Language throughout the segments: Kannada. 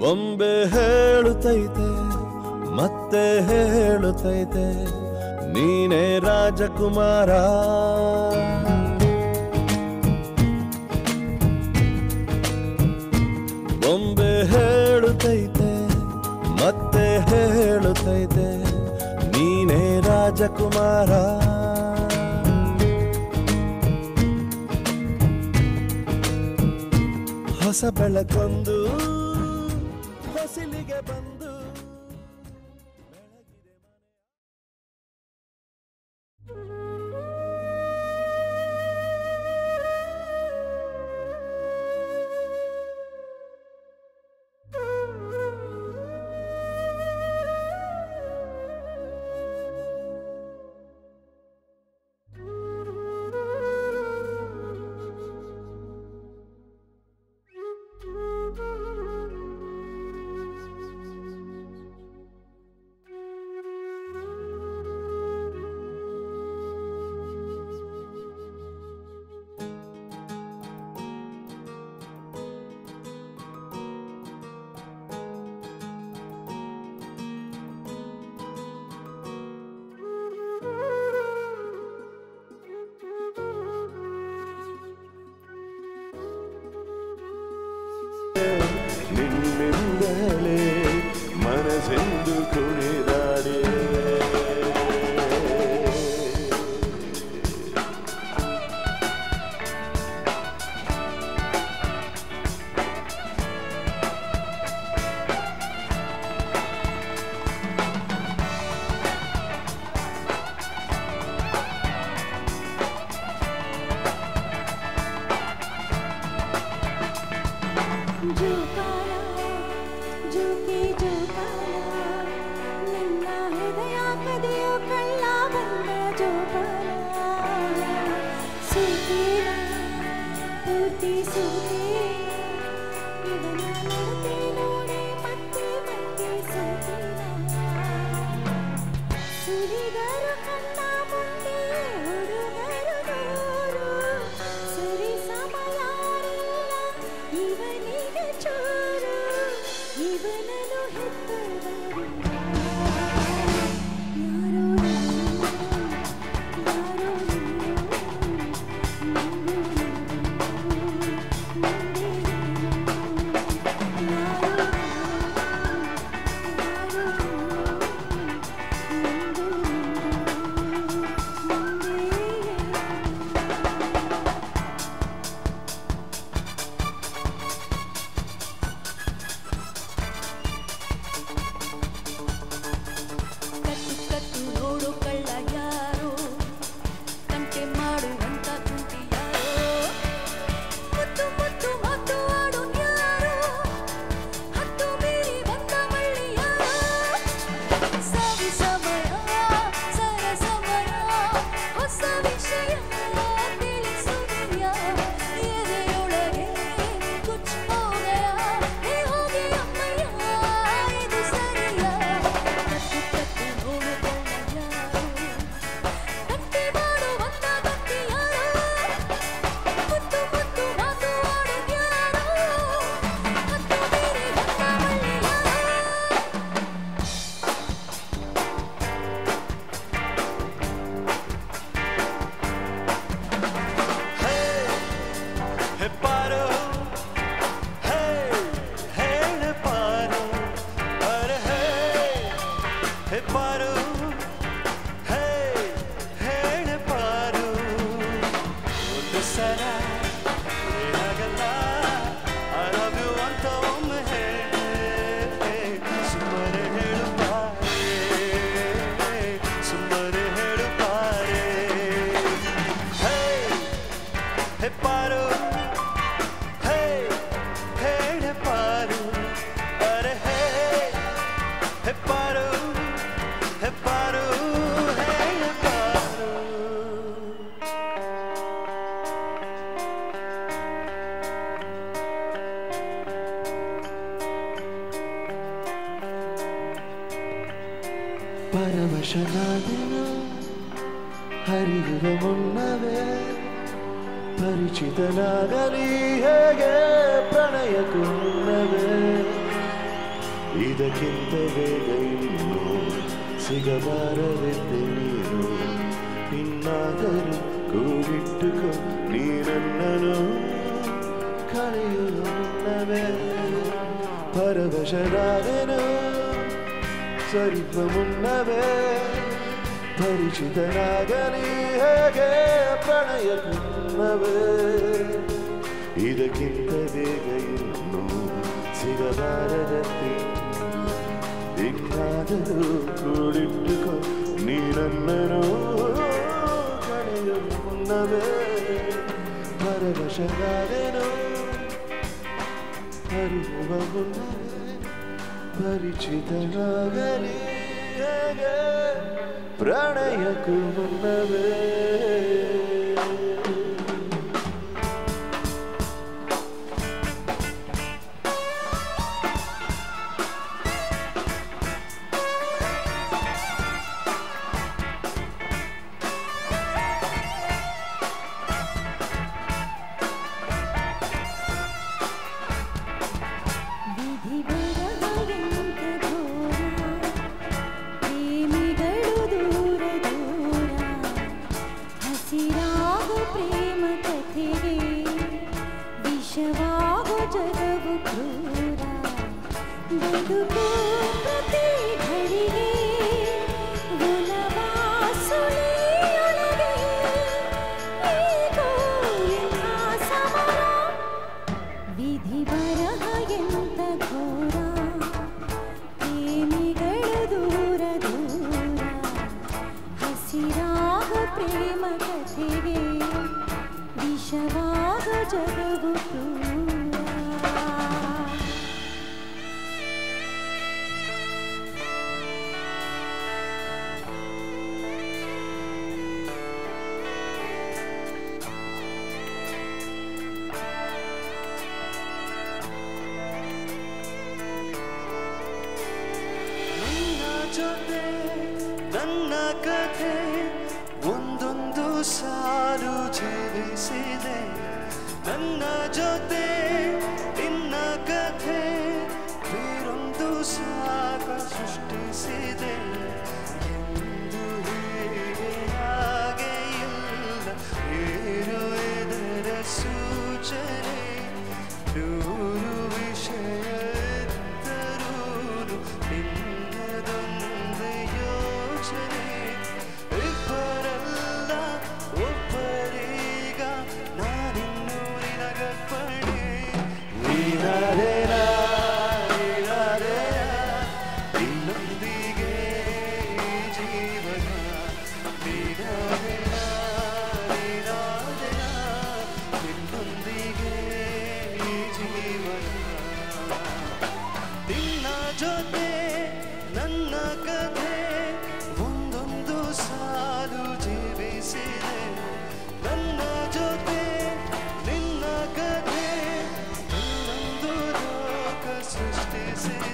ಬೊಂಬೆ ಹೇಳುತ್ತೈತೆ ಮತ್ತೆ ಹೇಳುತ್ತೈತೆ ನೀನೇ ರಾಜಕುಮಾರ ಬೊಂಬೆ ಹೇಳುತ್ತೈತೆ ಮತ್ತೆ ಹೇಳುತ್ತೈತೆ ನೀನೇ ರಾಜಕುಮಾರ ಹೊಸ ಬೆಳಕೊಂದು ಹೊಸಿಲಿಗೆ ಬಂದು ಬೆಳಗಿದೆ ಮನೆ ನಿನ್ನಿಂದಲೇ ಮನಸ್ಸೆಂದು ಕುಣಿದಾಡೆ ಜೋಪಾನ ಜೋಕೆ ಜೋಪಾನ ನನ್ನ ಹೃದಯ ಕದೆಯೋ ಕಳ್ಳ ಬಂದ ಜೋಪಾನ ಸೂತೇನ ಪೂರ್ತಿ ಸೂತೇನ ಇವನ ನಡತೆ ನೋಡಿ ಮತ್ತೆ ಮತ್ತೆ ಸೂತೇನ ಸುರಿದರು ಕಣ್ಣ ಮುಂದೆ ಹುಡುಗರು ದೂರು ಸರಿ ಸಮಯ ಇವನಿಗೆ ಚೂರು ಇವನನ್ನು ಹೆತ್ತವರು ಯಾರೋ ಯಾರೋ ಕತ್ತು ಕತ್ತು ನೋಡು ಕಳ್ಳ ಯಾರೋ ತಂಟೆ ಮಾಡುವಂತ ತುಂಟಿ ಯಾರೋ ಮುತ್ತು ಮುತ್ತು ಮಾತು ಆಡು ಯಾರೋ ಹತ್ತು ಮೀರಿ ಬಂದ ಮಳ್ಳಿ ಯಾರೋ ಸವಿ ಸಮಯ ಸರ ಸಮಯ ಹೊಸ ವಿಷಯ ತಿಳಿಸುವುದೆಯ ಎದೆಯೊಳಗೆ ಕುಚ್ ಹೋಗಯ ಹೇ ಹೋಗಿ ಅಮ್ಮಯ್ಯ ಇದು ಸರಿಯ ಕತ್ತು ಕತ್ತು ನೋಡು ಕಳ್ಳ ಯಾರೋ ತಂಟೆ ಮಾಡುವಂತ ಭಕ್ತಿ ಯಾರೋ ಮುತ್ತು ಮುತ್ತು ಮಾತು ಆಡು ಯಾರೋ ಹತ್ತು ಮೀರಿ ಬಂದ ಮಳ್ಳಿ ಯಾರೋ ಹೆಪ್ಪಾರೋ ಹೇ ಹೇಳಪಾರೋ ಅರೆ ಹೇ ಹೆಪ್ಪಾರೋ ಹೇ ಹೇಳಪಾರೋ ಒಂದು ಸಲ ಏನಾಗಲ್ಲ I love you ಅಂತ ಒಮ್ಮೆ ಹೇಳೆ ಸುಮ್ಮನೆ ಹೇಳುತ್ತಾರೆ ಸುಮ್ಮನೆ ಹೇಳುತ್ತಾರೆ ಹೇ ಹೆಪ್ಪಾರು ಹೇ ಹೇಳಪಾರು ಅರೆ ಹೇ ಹೆಪ್ಪಾರು ಹೆಪ್ಪಾರು ಹೇಳಪಾರು ಪರವಶನಾದೆನು ಹರಿಯುವ ಮುನ್ನವೇ ಪರಿಚಿತನಾಗಲಿ ಹೇಗೆ ಪ್ರಣಯಕ್ಕೂ ಮುನ್ನವೇ ಇದಕ್ಕಿಂತ ಬೇಗ ಇನ್ನು ಸಿಗಬಾರದೆಂದು ನೀನು ಇನ್ನಾದರೂ ಕೂಗಿಟ್ಟುಕೋ ನೀನನ್ನನು ಕಳೆಯುವ ಮುನ್ನವೇ ಪರವಶರಾದೆನು ಸ್ವಲ್ಪ ಮುನ್ನವೇ ಪರಿಚಿತನಾಗಲಿ ಹೇಗೆ ಪ್ರಣಯ ಮುನ್ನವೇ ಇದಕ್ಕಿಂತ ಬೇಗ ಇನ್ನು ಸಿಗಬಾರದಂತೆ ಇನ್ನಾದರೂ ಕೂಡಿಟ್ಟುಕೋ ನೀನನ್ನನು ಕಳೆಯುವ ಮುನ್ನವೇ ಪರವಶನಾದೆನು ಅರಿಯುವ ಮುನ್ನವೇ ಪರಿಚಿತನಾಗಲಿ ಹೇಗೆ ಪ್ರಣಯಕ್ಕೂ ಮುನ್ನವೇ ವಿಧಿ ಬರಹವೆಂತ ಘೋರ ಪ್ರೇಮಿಗಳು ದೂರ ದೂರ ಹಸಿರಾಗು ಪ್ರೇಮ ಕಥೆಗೆ ವಿಷವಾಗು ಜಗವು ಕ್ರೂರ ಬದುಕು ಪ್ರತಿ ಘಳಿಗೆ ಗುಣವಾಸುಳಿಯೊಳಗೆ ಏಕೋ ಎಂಥ ಸಮರ ವಿಧಿ ಬರಹ ಎಂತ ಘೋರ ಪ್ರೇಮಿಗಳು ದೂರ ದೂರ ಹಸಿರಾಗ ಪ್ರೇಮ ಕಥೆಗೆ ವಿಷವಾಗ ಜಗವು ಕ್ರೂರ ನನ್ನ ಜೊತೆ ನನ್ನ ಕಥೆ ಒಂದೊಂದು ಸಾಲು ಜೀವಿಸಿದೆ ನನ್ನ ಜೊತೆ ನಿನ್ನ ಕಥೆ ಬೇರೊಂದು ಸಾಗ ಸೃಷ್ಟಿಸಿದೆ ಎಂದು ಹೀಗೆ ಹಾಗೆ ಇಲ್ಲ ಏನು ಇದರ ಸೂಚನೆ ನೂರು ವಿಷಯ ಇದ್ದರೂ ನಿನ್ನದೊಂದು ಯೋಚನೆ ಇಬ್ಬರಲ್ಲ ಒಬ್ಬರೀಗ ನಾನಿನ್ನು ನಿನಗಪ್ಪಣೆ ನೀನಾದೇನ ನೀನಾದೇನ ನಿನ್ನೊಂದಿಗೆ ಈ ಜೀವನ ನೀನಾದೇನ ನೀನಾದೇನ ನಿನ್ನೊಂದಿಗೆ ಈ ಜೀವನ ನಿನ್ನ ಜೊತೆ ನನ್ನ ಕಥೆ ಒಂದೊಂದು ಸಾಲು ಜೀವಿಸಿದೆ ನನ್ನ ಜೊತೆ ನಿನ್ನ ಕಥೆ ಇನ್ನೊಂದು ಲೋಕ ಸೃಷ್ಟಿಸಿದೆ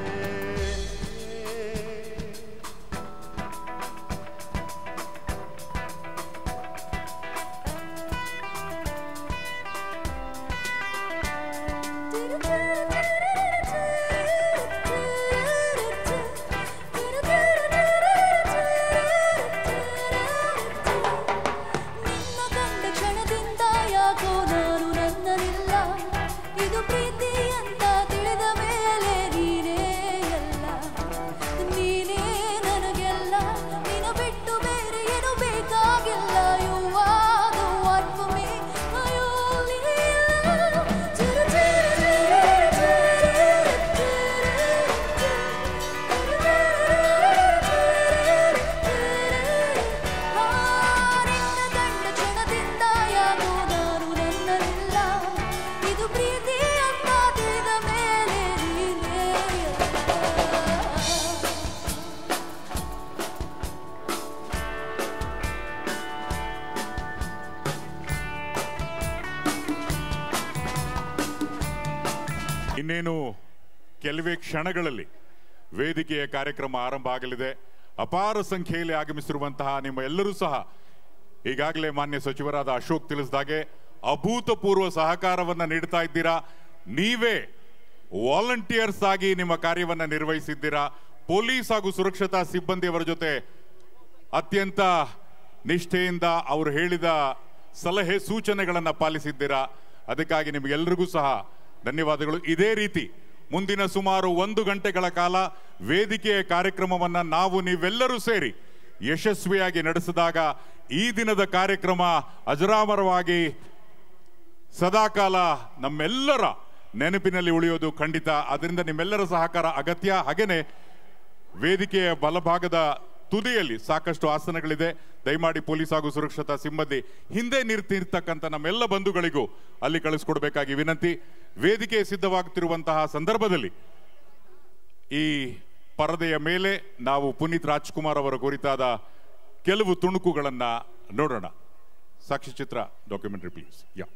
ನಿನ್ನ ಕಂಡ ಕ್ಷಣದಿಂದ ಯಾಕೋ ನಾನು ನನ್ನನಿಲ್ಲ ಇದು ಪ್ರೀತಿ ಅಂತ ತಿಳಿದ ಮೇಲೆ ನೀನೇ ಎಲ್ಲ ನೀನೇ ನನಗೆಲ್ಲ ನೀನು ಬಿಟ್ಟು ಬೇರೆ ಏನು ಬೇಕಾಗಿಲ್ಲ You are the one for me. I only love. Chiru Chiru Chiru ನಿನ್ನ ಕಂಡ ಕ್ಷಣದಿಂದ ಯಾಕೋ ನಾನು ನನ್ನನಿಲ್ಲ ಇದು ಪ್ರೀತಿ ಅಂತ ತಿಳಿದ ಮೇಲೆ ನೀನೇ ಎಲ್ಲ. ಇನ್ನೇನು ಕೆಲವೇ ಕ್ಷಣಗಳಲ್ಲಿ ವೇದಿಕೆಯ ಕಾರ್ಯಕ್ರಮ ಆರಂಭ ಆಗಲಿದೆ ಅಪಾರ ಸಂಖ್ಯೆಯಲ್ಲಿ ಆಗಮಿಸಿರುವಂತಹ ನಿಮ್ಮ ಎಲ್ಲರೂ ಸಹ ಈಗಾಗಲೇ ಮಾನ್ಯ ಸಚಿವರಾದ ಅಶೋಕ್ ತಿಳಿಸಿದಾಗೆ ಅಭೂತಪೂರ್ವ ಸಹಕಾರವನ್ನ ನೀಡ್ತಾ ಇದ್ದೀರಾ ನೀವೇ ವಾಲಂಟಿಯರ್ಸ್ ಆಗಿ ನಿಮ್ಮ ಕಾರ್ಯವನ್ನ ನಿರ್ವಹಿಸಿದ್ದೀರಾ ಪೊಲೀಸ್ ಹಾಗೂ ಸುರಕ್ಷತಾ ಸಿಬ್ಬಂದಿಯವರ ಜೊತೆ ಅತ್ಯಂತ ನಿಷ್ಠೆಯಿಂದ ಅವರು ಹೇಳಿದ ಸಲಹೆ ಸೂಚನೆಗಳನ್ನು ಪಾಲಿಸಿದ್ದೀರಾ ಅದಕ್ಕಾಗಿ ನಿಮಗೆಲ್ಲರಿಗೂ ಸಹ ಧನ್ಯವಾದಗಳು ಇದೇ ರೀತಿ ಮುಂದಿನ ಸುಮಾರು ಒಂದು ಗಂಟೆಗಳ ಕಾಲ ವೇದಿಕೆಯ ಕಾರ್ಯಕ್ರಮವನ್ನ ನಾವು ನೀವೆಲ್ಲರೂ ಸೇರಿ ಯಶಸ್ವಿಯಾಗಿ ನಡೆಸಿದಾಗ ಈ ದಿನದ ಕಾರ್ಯಕ್ರಮ ಅಜರಾಮರವಾಗಿ ಸದಾಕಾಲ ನಮ್ಮೆಲ್ಲರ ನೆನಪಿನಲ್ಲಿ ಉಳಿಯೋದು ಖಂಡಿತ ಅದರಿಂದ ನಿಮ್ಮೆಲ್ಲರ ಸಹಕಾರ ಅಗತ್ಯ ಹಾಗೇನೆ ವೇದಿಕೆಯ ಬಲಭಾಗದ ತುದಿಯಲ್ಲಿ ಸಾಕಷ್ಟು ಆಸನಗಳಿದೆ ದಯಮಾಡಿ ಪೊಲೀಸ್ ಹಾಗೂ ಸುರಕ್ಷತಾ ಸಿಬ್ಬಂದಿ ಹಿಂದೆ ನಿಂತಿರ್ತಕ್ಕಂಥ ನಮ್ಮೆಲ್ಲ ಬಂಧುಗಳಿಗೂ ಅಲ್ಲಿ ಕಳಿಸ್ಕೊಡ್ಬೇಕಾಗಿ ವಿನಂತಿ ವೇದಿಕೆ ಸಿದ್ಧವಾಗುತ್ತಿರುವಂತಹ ಸಂದರ್ಭದಲ್ಲಿ ಈ ಪರದೆಯ ಮೇಲೆ ನಾವು ಪುನೀತ್ ರಾಜ್ಕುಮಾರ್ ಅವರ ಕುರಿತಾದ ಕೆಲವು ತುಣುಕುಗಳನ್ನ ನೋಡೋಣ ಸಾಕ್ಷ್ಯಚಿತ್ರ ಡಾಕ್ಯುಮೆಂಟರಿ ಪ್ಲೀಸ್ ಯಾ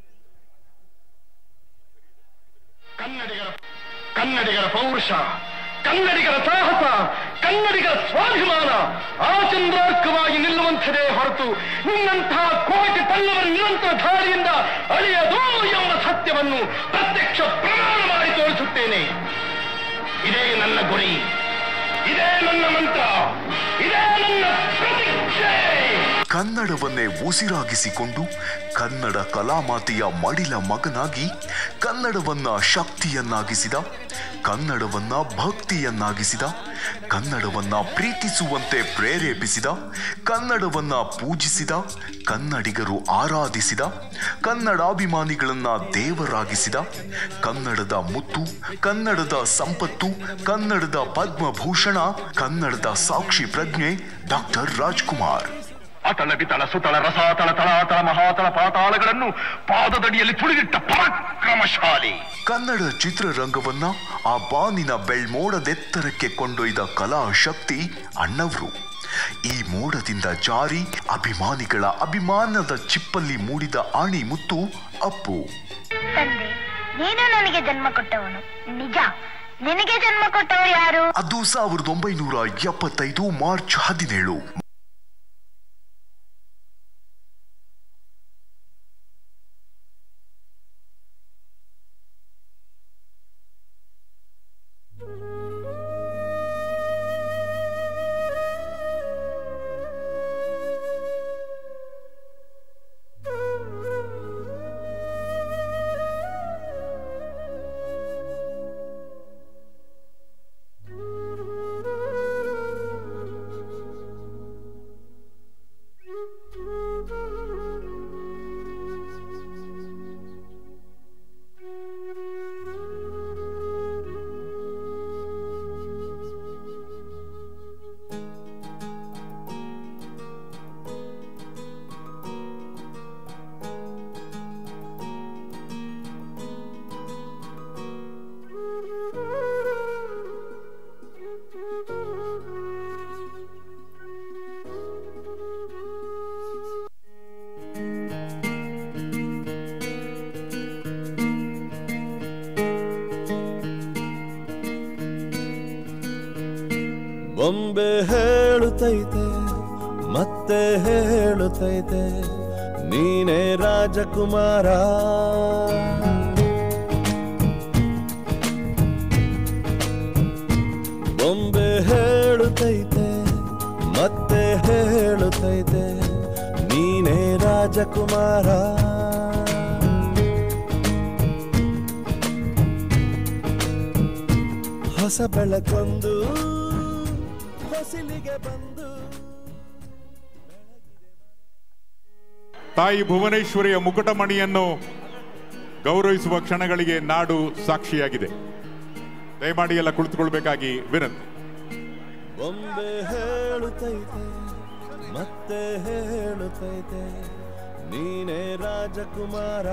ಕನ್ನಡಿಗರ ಕನ್ನಡಿಗರ ಪೌರುಷ ಕನ್ನಡಿಗರ ಸಾಹಸ ಕನ್ನಡಿಗರ ಸ್ವಾಭಿಮಾನ ಆಚಂದ್ರಾರ್ಕವಾಗಿ ನಿಲ್ಲುವಂಥದೇ ಹೊರತು ನಿನ್ನಂತಹ ಕೋಟಿ ತಲ್ಲವರ ನಿರಂತರ ಧಾರಿಯಿಂದ ಅಳಿಯದು ಎಂಬ ಸತ್ಯವನ್ನು ಪ್ರತ್ಯಕ್ಷ ಪ್ರಮಾಣ ಮಾಡಿ ತೋರಿಸುತ್ತೇನೆ ಇದೇ ನನ್ನ ಗುರಿ ಇದೇ ನನ್ನ ಮಂತ್ರ ಇದೇ ನನ್ನ ಪ್ರತಿಜ್ಞೆ ಕನ್ನಡವನ್ನೇ ಉಸಿರಾಗಿಸಿಕೊಂಡು ಕನ್ನಡ ಕಲಾಮಾತೆಯ ಮಡಿಲ ಮಗನಾಗಿ ಕನ್ನಡವನ್ನ ಶಕ್ತಿಯನ್ನಾಗಿಸಿದ ಕನ್ನಡವನ್ನ ಭಕ್ತಿಯನ್ನಾಗಿಸಿದ ಕನ್ನಡವನ್ನ ಪ್ರೀತಿಸುವಂತೆ ಪ್ರೇರೇಪಿಸಿದ ಕನ್ನಡವನ್ನ ಪೂಜಿಸಿದ ಕನ್ನಡಿಗರು ಆರಾಧಿಸಿದ ಕನ್ನಡಾಭಿಮಾನಿಗಳನ್ನ ದೇವರಾಗಿಸಿದ ಕನ್ನಡದ ಮುತ್ತು ಕನ್ನಡದ ಸಂಪತ್ತು ಕನ್ನಡದ ಪದ್ಮಭೂಷಣ ಕನ್ನಡದ ಸಾಕ್ಷಿ ಪ್ರಜ್ಞೆ ಡಾಕ್ಟರ್ ರಾಜ್ಕುಮಾರ್ ಅತಳ ಬಿತಳ ಸುತಳ ರಸಾತಳ ತಳಾತಳ ಮಹಾತಳ ಪಾತಾಳಗಳನ್ನು ಪಾದದಡಿಯಲ್ಲಿ ತುಳಿದಿಟ್ಟ ಪರಾಕ್ರಮಶಾಲಿ ಕನ್ನಡ ಚಿತ್ರರಂಗವನ್ನ ಆ ಬಾನಿನ ಬೆಳ್ಮೋಡದೆತ್ತರಕ್ಕೆ ಕೊಂಡೊಯ್ದ ಕಲಾ ಶಕ್ತಿ ಅಣ್ಣವ್ರು ಈ ಮೋಡದಿಂದ ಜಾರಿ ಅಭಿಮಾನಿಗಳ ಅಭಿಮಾನದ ಚಿಪ್ಪಲ್ಲಿ ಮೂಡಿದ ಆಣಿ ಮುತ್ತು ಅಪ್ಪು ತಂದೆ ನೀನು ನನಗೆ ಜನ್ಮ ಕೊಟ್ಟವನು ನಿಜ ನಿನಗೆ ಜನ್ಮ ಕೊಟ್ಟವರು ಯಾರು ಅದು ಸಾವಿರದ ಒಂಬೈನೂರ ಎಪ್ಪತ್ತೈದು ಮಾರ್ಚ್ ಹದಿನೇಳು ಬೊಂಬೆ ಹೇಳುತ್ತೈತೆ ಮತ್ತೆ ಹೇಳುತ್ತೈತೆ ನೀನೇ ರಾಜಕುಮಾರ ಬೊಂಬೆ ಹೇಳುತ್ತೈತೆ ಮತ್ತೆ ಹೇಳುತ್ತೈತೆ ನೀನೇ ರಾಜಕುಮಾರ ಹೊಸ ಬೆಳಕೊಂದು ಹೊಸಿಲಿಗೆ ಬಂದು ತಾಯಿ ಭುವನೇಶ್ವರಿಯ ಮುಕುಟಮಣಿಯನ್ನು ಗೌರವಿಸುವ ಕ್ಷಣಗಳಿಗೆ ನಾಡು ಸಾಕ್ಷಿಯಾಗಿದೆ ದಯಮಾಡಿ ಎಲ್ಲ ಕುಳಿತುಕೊಳ್ಬೇಕಾಗಿ ವಿನಂತಿ ಬೊಂಬೆ ಹೇಳುತ್ತೈತೆ ಮತ್ತೆ ಹೇಳುತ್ತೈತೆ ನೀನೇ ರಾಜಕುಮಾರ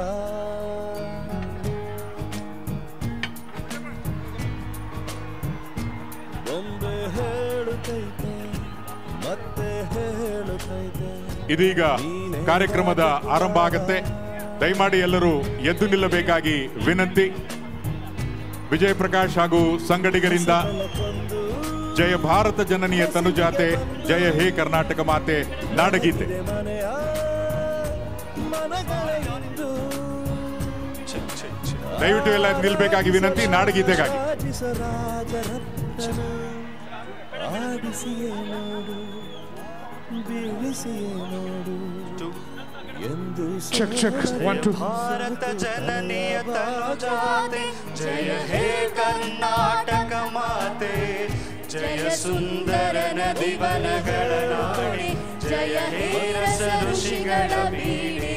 ಬೊಂಬೆ ಹೇಳುತ್ತೈತೆ ಮತ್ತೆ ಹೇಳುತ್ತೈತೆ ಇದೀಗ ಕಾರ್ಯಕ್ರಮದ ಆರಂಭ ಆಗತ್ತೆ ದಯಮಾಡಿ ಎಲ್ಲರೂ ಎದ್ದು ನಿಲ್ಲಬೇಕಾಗಿ ವಿನಂತಿ ವಿಜಯ ಪ್ರಕಾಶ್ ಹಾಗೂ ಸಂಗಡಿಗರಿಂದ ಬೆಳಕೊಂದು ಜಯ ಭಾರತ ಜನನಿಯ ತನುಜಾತೆ ಜಯ ಹೇ ಕರ್ನಾಟಕ ಮಾತೆ ನಾಡಗೀತೆ ಮನೆಯ ಮನಗಳ ಇಂದು ದಯವಿಟ್ಟು ಎಲ್ಲ ನಿಲ್ಬೇಕಾಗಿ ವಿನಂತಿ ನಾಡಗೀತೆಗಾಗಿ ರಾಜರತ್ನ ಆಡಿಸಿಯೇ ನೋಡು ಬೀಳಿಸಿಯೇ ನೋಡು ಎಂದು check check one two Bharata ಜನನಿಯ ತನುಜಾತೆ ಜಯ ಹೇ ಕರ್ನಾಟಕ ಮಾತೆ ಜಯ ಸುಂದರ ನದಿವನಗಳ ನಾಡಿ ಜಯ ಹೇ ರಸ ಋಷಿಗಳ ಬೀಡೆ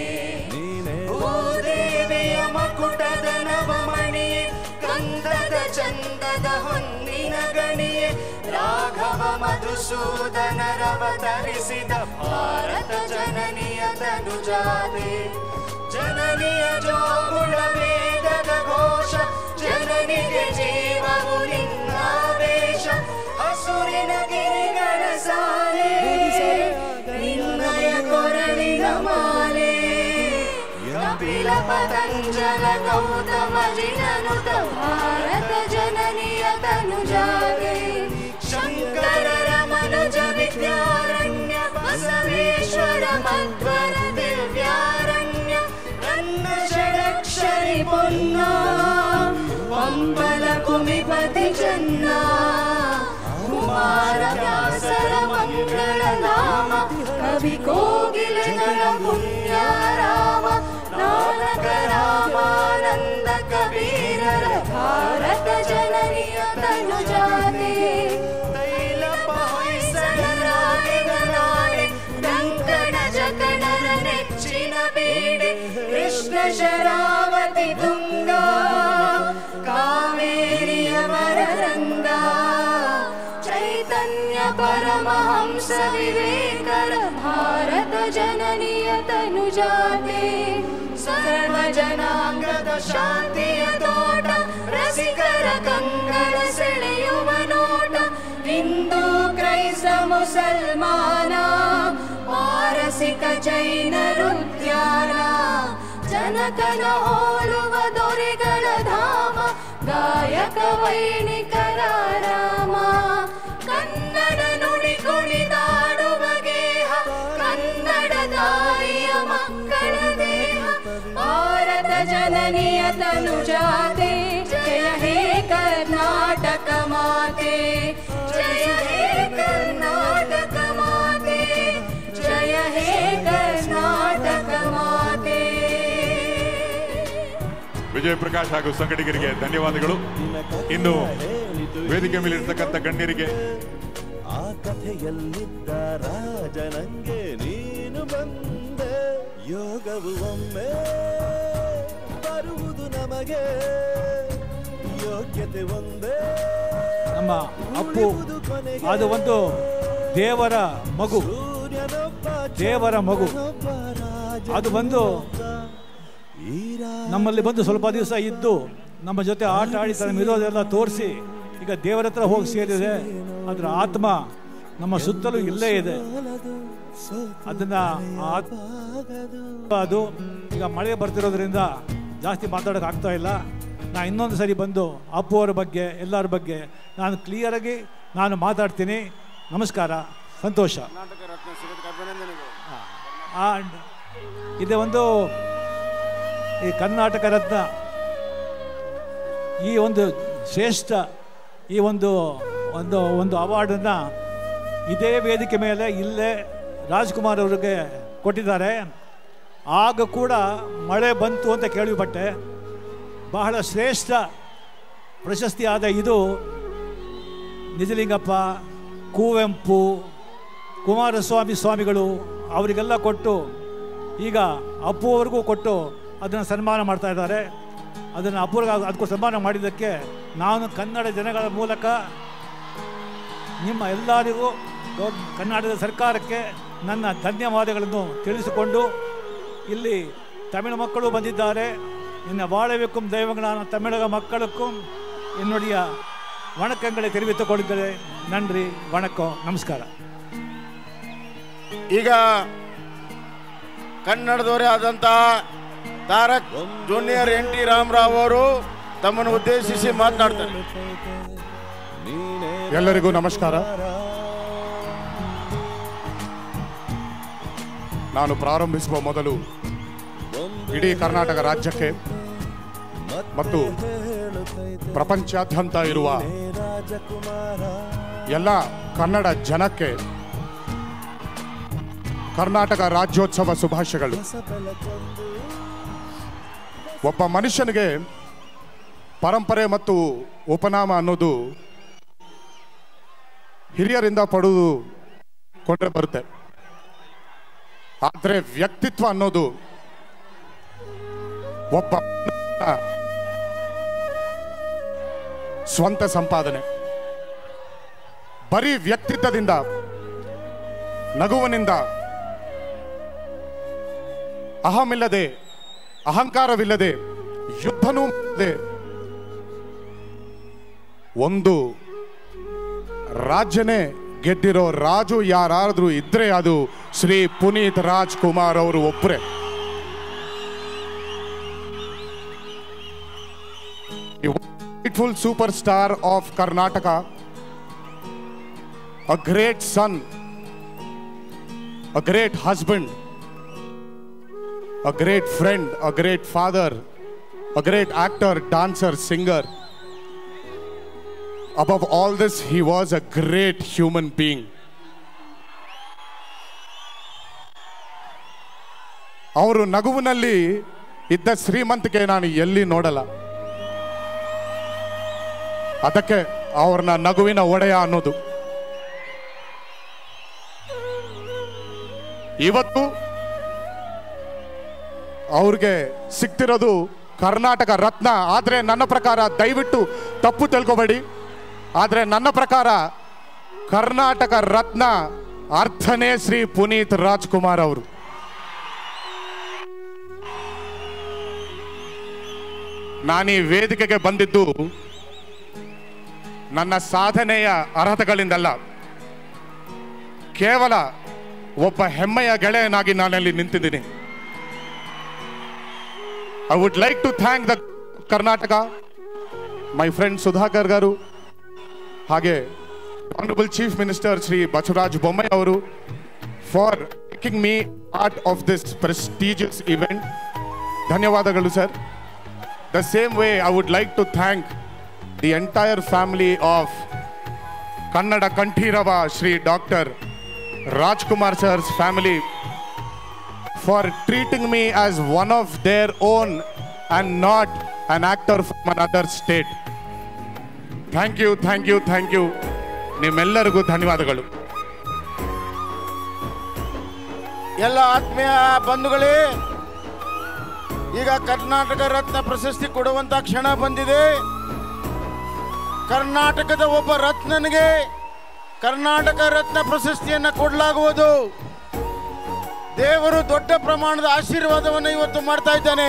ಭೂದೇವಿಯ ಮಕುಟದ ನವಮಣಿಯೇ ಕಂದದ ಚಂದದ ಹೊನ್ನಿನ ಗಣಿಯೇ ರಾಘವ ಮಧುಸೂದನರವತರಿಸಿದ ಭಾರತ ಜನನಿಯ ತನುಜಾತೆ ಜನನಿಯ ಜೋಗುಳ ವೇದದ ಘೋಷ ಜನನಿಗೆ ಜೀವವು ನಿನ್ನಾವೇಶ ಹಸುರಿನ ಗಿರಿಗಳ ಸಾಲೆ ನಿನ್ನಯ ಕೊರಳಿನ ಮಾಲೆ ಕಪಿಲ ಪತಂಜಲ ಗೌತಮ ಜಿನನುತ ಭಾರತ ಜನನಿಯ ತನುಜಾಗೆ ಶಂಕರರ ಮನುಜ ವಿದ್ಯಾರಣ್ಯ ಬಸವೇಶ್ವರ ಮಧ್ವರ ದಿವ್ಯಾರಣ್ಯ ನನ್ನ ಷಡಕ್ಷರಿ ಪೊನ್ನ ಪಂಬಲ ಕುಮಿಪತಿ ಚೆನ್ನ ಕುಮಾರ ವ್ಯಾಸರ ಮಂಗಳ ನಾಮ ಕವಿ ಕೋಗಿಲೆಗಳ ಪುಣ್ಯ ರಾಮ ನಾನಕ ರಾಮಾನಂದ ಕಬೀರರ ಭಾರತ ಜನನಿಯ ತನುಜಾತೆ ತೈಲ ಹೊಯ್ಸಳ ರಾಣಿಗರಾಣೆ ಕಂಕಣ ಜಕಣರ ನೆಚ್ಚಿನ ಬೇಡೆ ಕೃಷ್ಣ ಶರಾವತಿ ತುಂಗ ಕಾವೇರಿಯ ವರರಂಗ ಚೈತನ್ಯ ಪರಮಹಂಸ ವಿವೇಕರ ಭಾರತ ಜನನಿಯ ತನುಜಾತೆ ಸರ್ವ ಜನಾಂಗದ ಶಾಂತಿಯ ತೋಟ ರಸಿಕರ ಕಂಗಳ ಸೆಳೆಯುವ ನೋಟ ಹಿಂದೂ ಕ್ರೈಸ್ತ ಮುಸಲ್ಮಾನ ಪಾರಸಿಕ ಜೈನರುದ್ಯಾನ ಜನಕನ ಹೋಲುವ ದೊರೆಗಳ ಧಾಮ ಗಾಯಕ ವೈಣಿಕರ ರಾಮ ಕನ್ನಡ ನುಡಿ ಕುಣಿದಾಡುವ ಗೇಹ ಕನ್ನಡ ತಾಯಿಯ ಮಕ್ಕಳ ದೇಹ ಭಾರತ ಜನನಿಯ ತನುಜಾತೆ ಜಯ ಹೇ ಕರ್ನಾಟಕ ಮಾತೆ ಜಯ ಹೇ ಕರ್ನಾಟಕ ಮಾತೆ ಜಯ ಹೇ ಕರ್ನಾಟಕ ಮಾತೆ ವಿಜಯ ಪ್ರಕಾಶ್ ಹಾಗೂ ಸಂಘಟಕರಿಗೆ ಧನ್ಯವಾದಗಳು ಇನ್ನು ವೇದಿಕೆ ಮೇಲಿರ್ತಕ್ಕಂಥ ಗಣ್ಯರಿಗೆ ಆ ಕಥೆಯಲ್ಲಿದ್ದ ರಾಜನಂಗೆ ನೀನು ಬಂದೆ ಯೋಗವು ಒಮ್ಮೆ ಬರುವುದು ನಮಗೆ ಯೋಗ್ಯತೆ ಒಂದೇ ನಮ್ಮ ಅಪ್ಪು ಅದು ಒಂದು ದೇವರ ಮಗು ಸೂರ್ಯನೊಬ್ಬ ದೇವರ ಮಗು ಚಂದ್ರನೊಬ್ಬ ರಾಜ ಅದು ಬಂದು ಈ ರಾ- ನಮ್ಮಲ್ಲಿ ಬಂದು ಸ್ವಲ್ಪ ದಿವಸ ಇದ್ದು ನಮ್ಮ ಜೊತೆ ಆಟ ಆಡಿ ತನ್ನ ಇರೋದೆಲ್ಲ ತೋರಿಸಿ ಈಗ ದೇವರ ಹತ್ರ ಹೋಗಿ ಸೇರಿದೆ ಅದರ ಆತ್ಮ ನಮ್ಮ ಸುತ್ತಲೂ ಇಲ್ಲೇ ಇದೆ ಅದನ್ನ ಆ ಆತ್ಮ ಅದು ಈಗ ಮಳೆ ಬರ್ತಿರೋದ್ರಿಂದ ಜಾಸ್ತಿ ಮಾತಾಡೋಕೆ ಆಗ್ತಾ ಇಲ್ಲ ನಾ ಇನ್ನೊಂದು ಸರಿ ಬಂದು ಅಪ್ಪು ಅವರ ಬಗ್ಗೆ ಎಲ್ಲರ ಬಗ್ಗೆ ನಾನು ಕ್ಲಿಯರಾಗಿ ನಾನು ಮಾತಾಡ್ತೀನಿ ನಮಸ್ಕಾರ ಸಂತೋಷ ಆ್ಯಂಡ್ ಇದು ಒಂದು ಈ ಕರ್ನಾಟಕ ರತ್ನ ಈ ಒಂದು ಶ್ರೇಷ್ಠ ಈ ಒಂದು ಒಂದು ಒಂದು ಅವಾರ್ಡನ್ನು ಇದೇ ವೇದಿಕೆ ಮೇಲೆ ಇಲ್ಲೇ ರಾಜ್ಕುಮಾರ್ ಅವರಿಗೆ ಕೊಟ್ಟಿದ್ದಾರೆ ಆಗ ಕೂಡ ಮಳೆ ಬಂತು ಅಂತ ಕೇಳಿಪಟ್ಟೆ ಬಹಳ ಶ್ರೇಷ್ಠ ಪ್ರಶಸ್ತಿ ಆದ ಇದು ನಿಜಲಿಂಗಪ್ಪ ಕುವೆಂಪು ಕುಮಾರಸ್ವಾಮಿ ಸ್ವಾಮಿಗಳು ಅವರಿಗೆಲ್ಲ ಕೊಟ್ಟು ಈಗ ಅಪ್ಪು ಅವ್ರಿಗೂ ಕೊಟ್ಟು ಅದನ್ನು ಸನ್ಮಾನ ಮಾಡ್ತಾ ಇದ್ದಾರೆ ಅದನ್ನು ಅಪ್ಪುರ್ಗೆ ಅದಕ್ಕೂ ಸನ್ಮಾನ ಮಾಡಿದ್ದಕ್ಕೆ ನಾನು ಕನ್ನಡ ಜನಗಳ ಮೂಲಕ ನಿಮ್ಮ ಎಲ್ಲರಿಗೂ ಗೌರ್ ಕರ್ನಾಟಕದ ಸರ್ಕಾರಕ್ಕೆ ನನ್ನ ಧನ್ಯವಾದಗಳನ್ನು ತಿಳಿಸಿಕೊಂಡು ಇಲ್ಲಿ ತಮಿಳು ಮಕ್ಕಳು ಬಂದಿದ್ದಾರೆ என்ன வாழவைக்கும் தெய்வங்களான தமிழக மக்களுக்கும் என்னுடைய வணக்கங்களை தெரிவித்துக் கொள்கிறேன் நன்றி வணக்கம் நமஸ்காರ ಈಗ ಕನ್ನಡದವರೇ ಆದಂತಹ Tarak junior N T Rama Rao ಅವರು ತಮ್ಮನ್ನು ಉದ್ದೇಶಿಸಿ ಮಾತನಾಡ್ತಾರೆ ಎಲ್ಲರಿಗೂ ನಮಸ್ಕಾರ ನಾನು ಪ್ರಾರಂಭಿಸುವ ಮೊದಲು ಇಡೀ ಕರ್ನಾಟಕ ರಾಜ್ಯಕ್ಕೆ ಮತ್ತು ಪ್ರಪಂಚಾದ್ಯಂತ ಇರುವ ಎಲ್ಲ ಕನ್ನಡ ಜನಕ್ಕೆ ಕರ್ನಾಟಕ ರಾಜ್ಯೋತ್ಸವ ಶುಭಾಶಯಗಳು ಒಬ್ಬ ಮನುಷ್ಯನಿಗೆ ಪರಂಪರೆ ಮತ್ತು ಉಪನಾಮ ಅನ್ನೋದು ಹಿರಿಯರಿಂದ ಪಡೆದು ಕೊಂಡ್ರೆ ಬರುತ್ತೆ ಆದರೆ ವ್ಯಕ್ತಿತ್ವ ಅನ್ನೋದು ಒಬ್ಬ ಮನುಷ್ಯನ ಸ್ವಂತ ಸಂಪಾದನೆ ಬರೀ ವ್ಯಕ್ತಿತ್ವದಿಂದ ನಗುವನಿಂದ ಅಹಮಿಲ್ಲದೆ ಅಹಂಕಾರವಿಲ್ಲದೆ ಯುದ್ಧನೂ ಇಲ್ಲದೆ ಒಂದು ರಾಜ್ಯನೇ ಗೆದ್ದಿರೋ ರಾಜು ಯಾರಾದ್ರೂ ಇದ್ರೆ ಅದು ಶ್ರೀ ಪುನೀತ್ ರಾಜ್ಕುಮಾರ್ ಅವರು ಒಬ್ಬರೇ beautiful superstar of Karnataka, a great son, a great husband, a great friend, a great father, a great actor, dancer, singer. Above all this, he was a great human being. ಅವರು ನಗುವಿನಲ್ಲಿ ಇದ್ದ ಶ್ರೀಮಂತಿಕೆ ನಾನು ಎಲ್ಲಿ ನೋಡಲ್ಲ ಅದಕ್ಕೆ ಅವ್ರನ್ನ ನಗುವಿನ ಒಡೆಯ ಅನ್ನೋದು ಇವತ್ತು ಅವ್ರಿಗೆ ಸಿಗ್ತಿರೋದು ಕರ್ನಾಟಕ ರತ್ನ ಆದರೆ ನನ್ನ ಪ್ರಕಾರ ದಯವಿಟ್ಟು ತಪ್ಪು ತಿಳ್ಕೊಬೇಡಿ ಆದರೆ ನನ್ನ ಪ್ರಕಾರ ಕರ್ನಾಟಕ ರತ್ನ ಅರ್ಥನೇ ಶ್ರೀ ಪುನೀತ್ ರಾಜ್ಕುಮಾರ್ ಅವರು ನಾನು ಈ ವೇದಿಕೆಗೆ ಬಂದಿದ್ದು ನನ್ನ ಸಾಧನೆಯ ಅರ್ಹತೆಗಳಿಂದಲ್ಲ ಕೇವಲ ಒಬ್ಬ ಹೆಮ್ಮೆಯ ಗೆಳೆಯನಾಗಿ ನಾನಲ್ಲಿ ನಿಂತಿದ್ದೀನಿ I would like to thank the Karnataka my friend Sudhakar garu ಹಾಗೆ honourable chief minister Shri Basavaraj Bommai ಅವರು for taking me part of this prestigious event ಧನ್ಯವಾದಗಳು sir the same way I would like to thank the entire family of Kannada Kanteerava Shri doctor Rajkumar sir's family for treating me as one of their own and not an actor from another state. Thank you thank you thank you ನಿಮ್ಮೆಲ್ಲರಿಗೂ ಧನ್ಯವಾದಗಳು ಎಲ್ಲ ಆತ್ಮೀಯ ಬಂಧುಗಳೇ ಈಗ ಕರ್ನಾಟಕ ರತ್ನ ಪ್ರಶಸ್ತಿ ಕೊಡುವಂತ ಕ್ಷಣ ಬಂದಿದೆ ಕರ್ನಾಟಕದ ಒಬ್ಬ ರತ್ನನಿಗೆ ಕರ್ನಾಟಕ ರತ್ನ ಪ್ರಶಸ್ತಿಯನ್ನ ಕೊಡಲಾಗುವುದು ದೇವರು ದೊಡ್ಡ ಪ್ರಮಾಣದ ಆಶೀರ್ವಾದವನ್ನು ಇವತ್ತು ಮಾಡ್ತಾ ಇದ್ದಾನೆ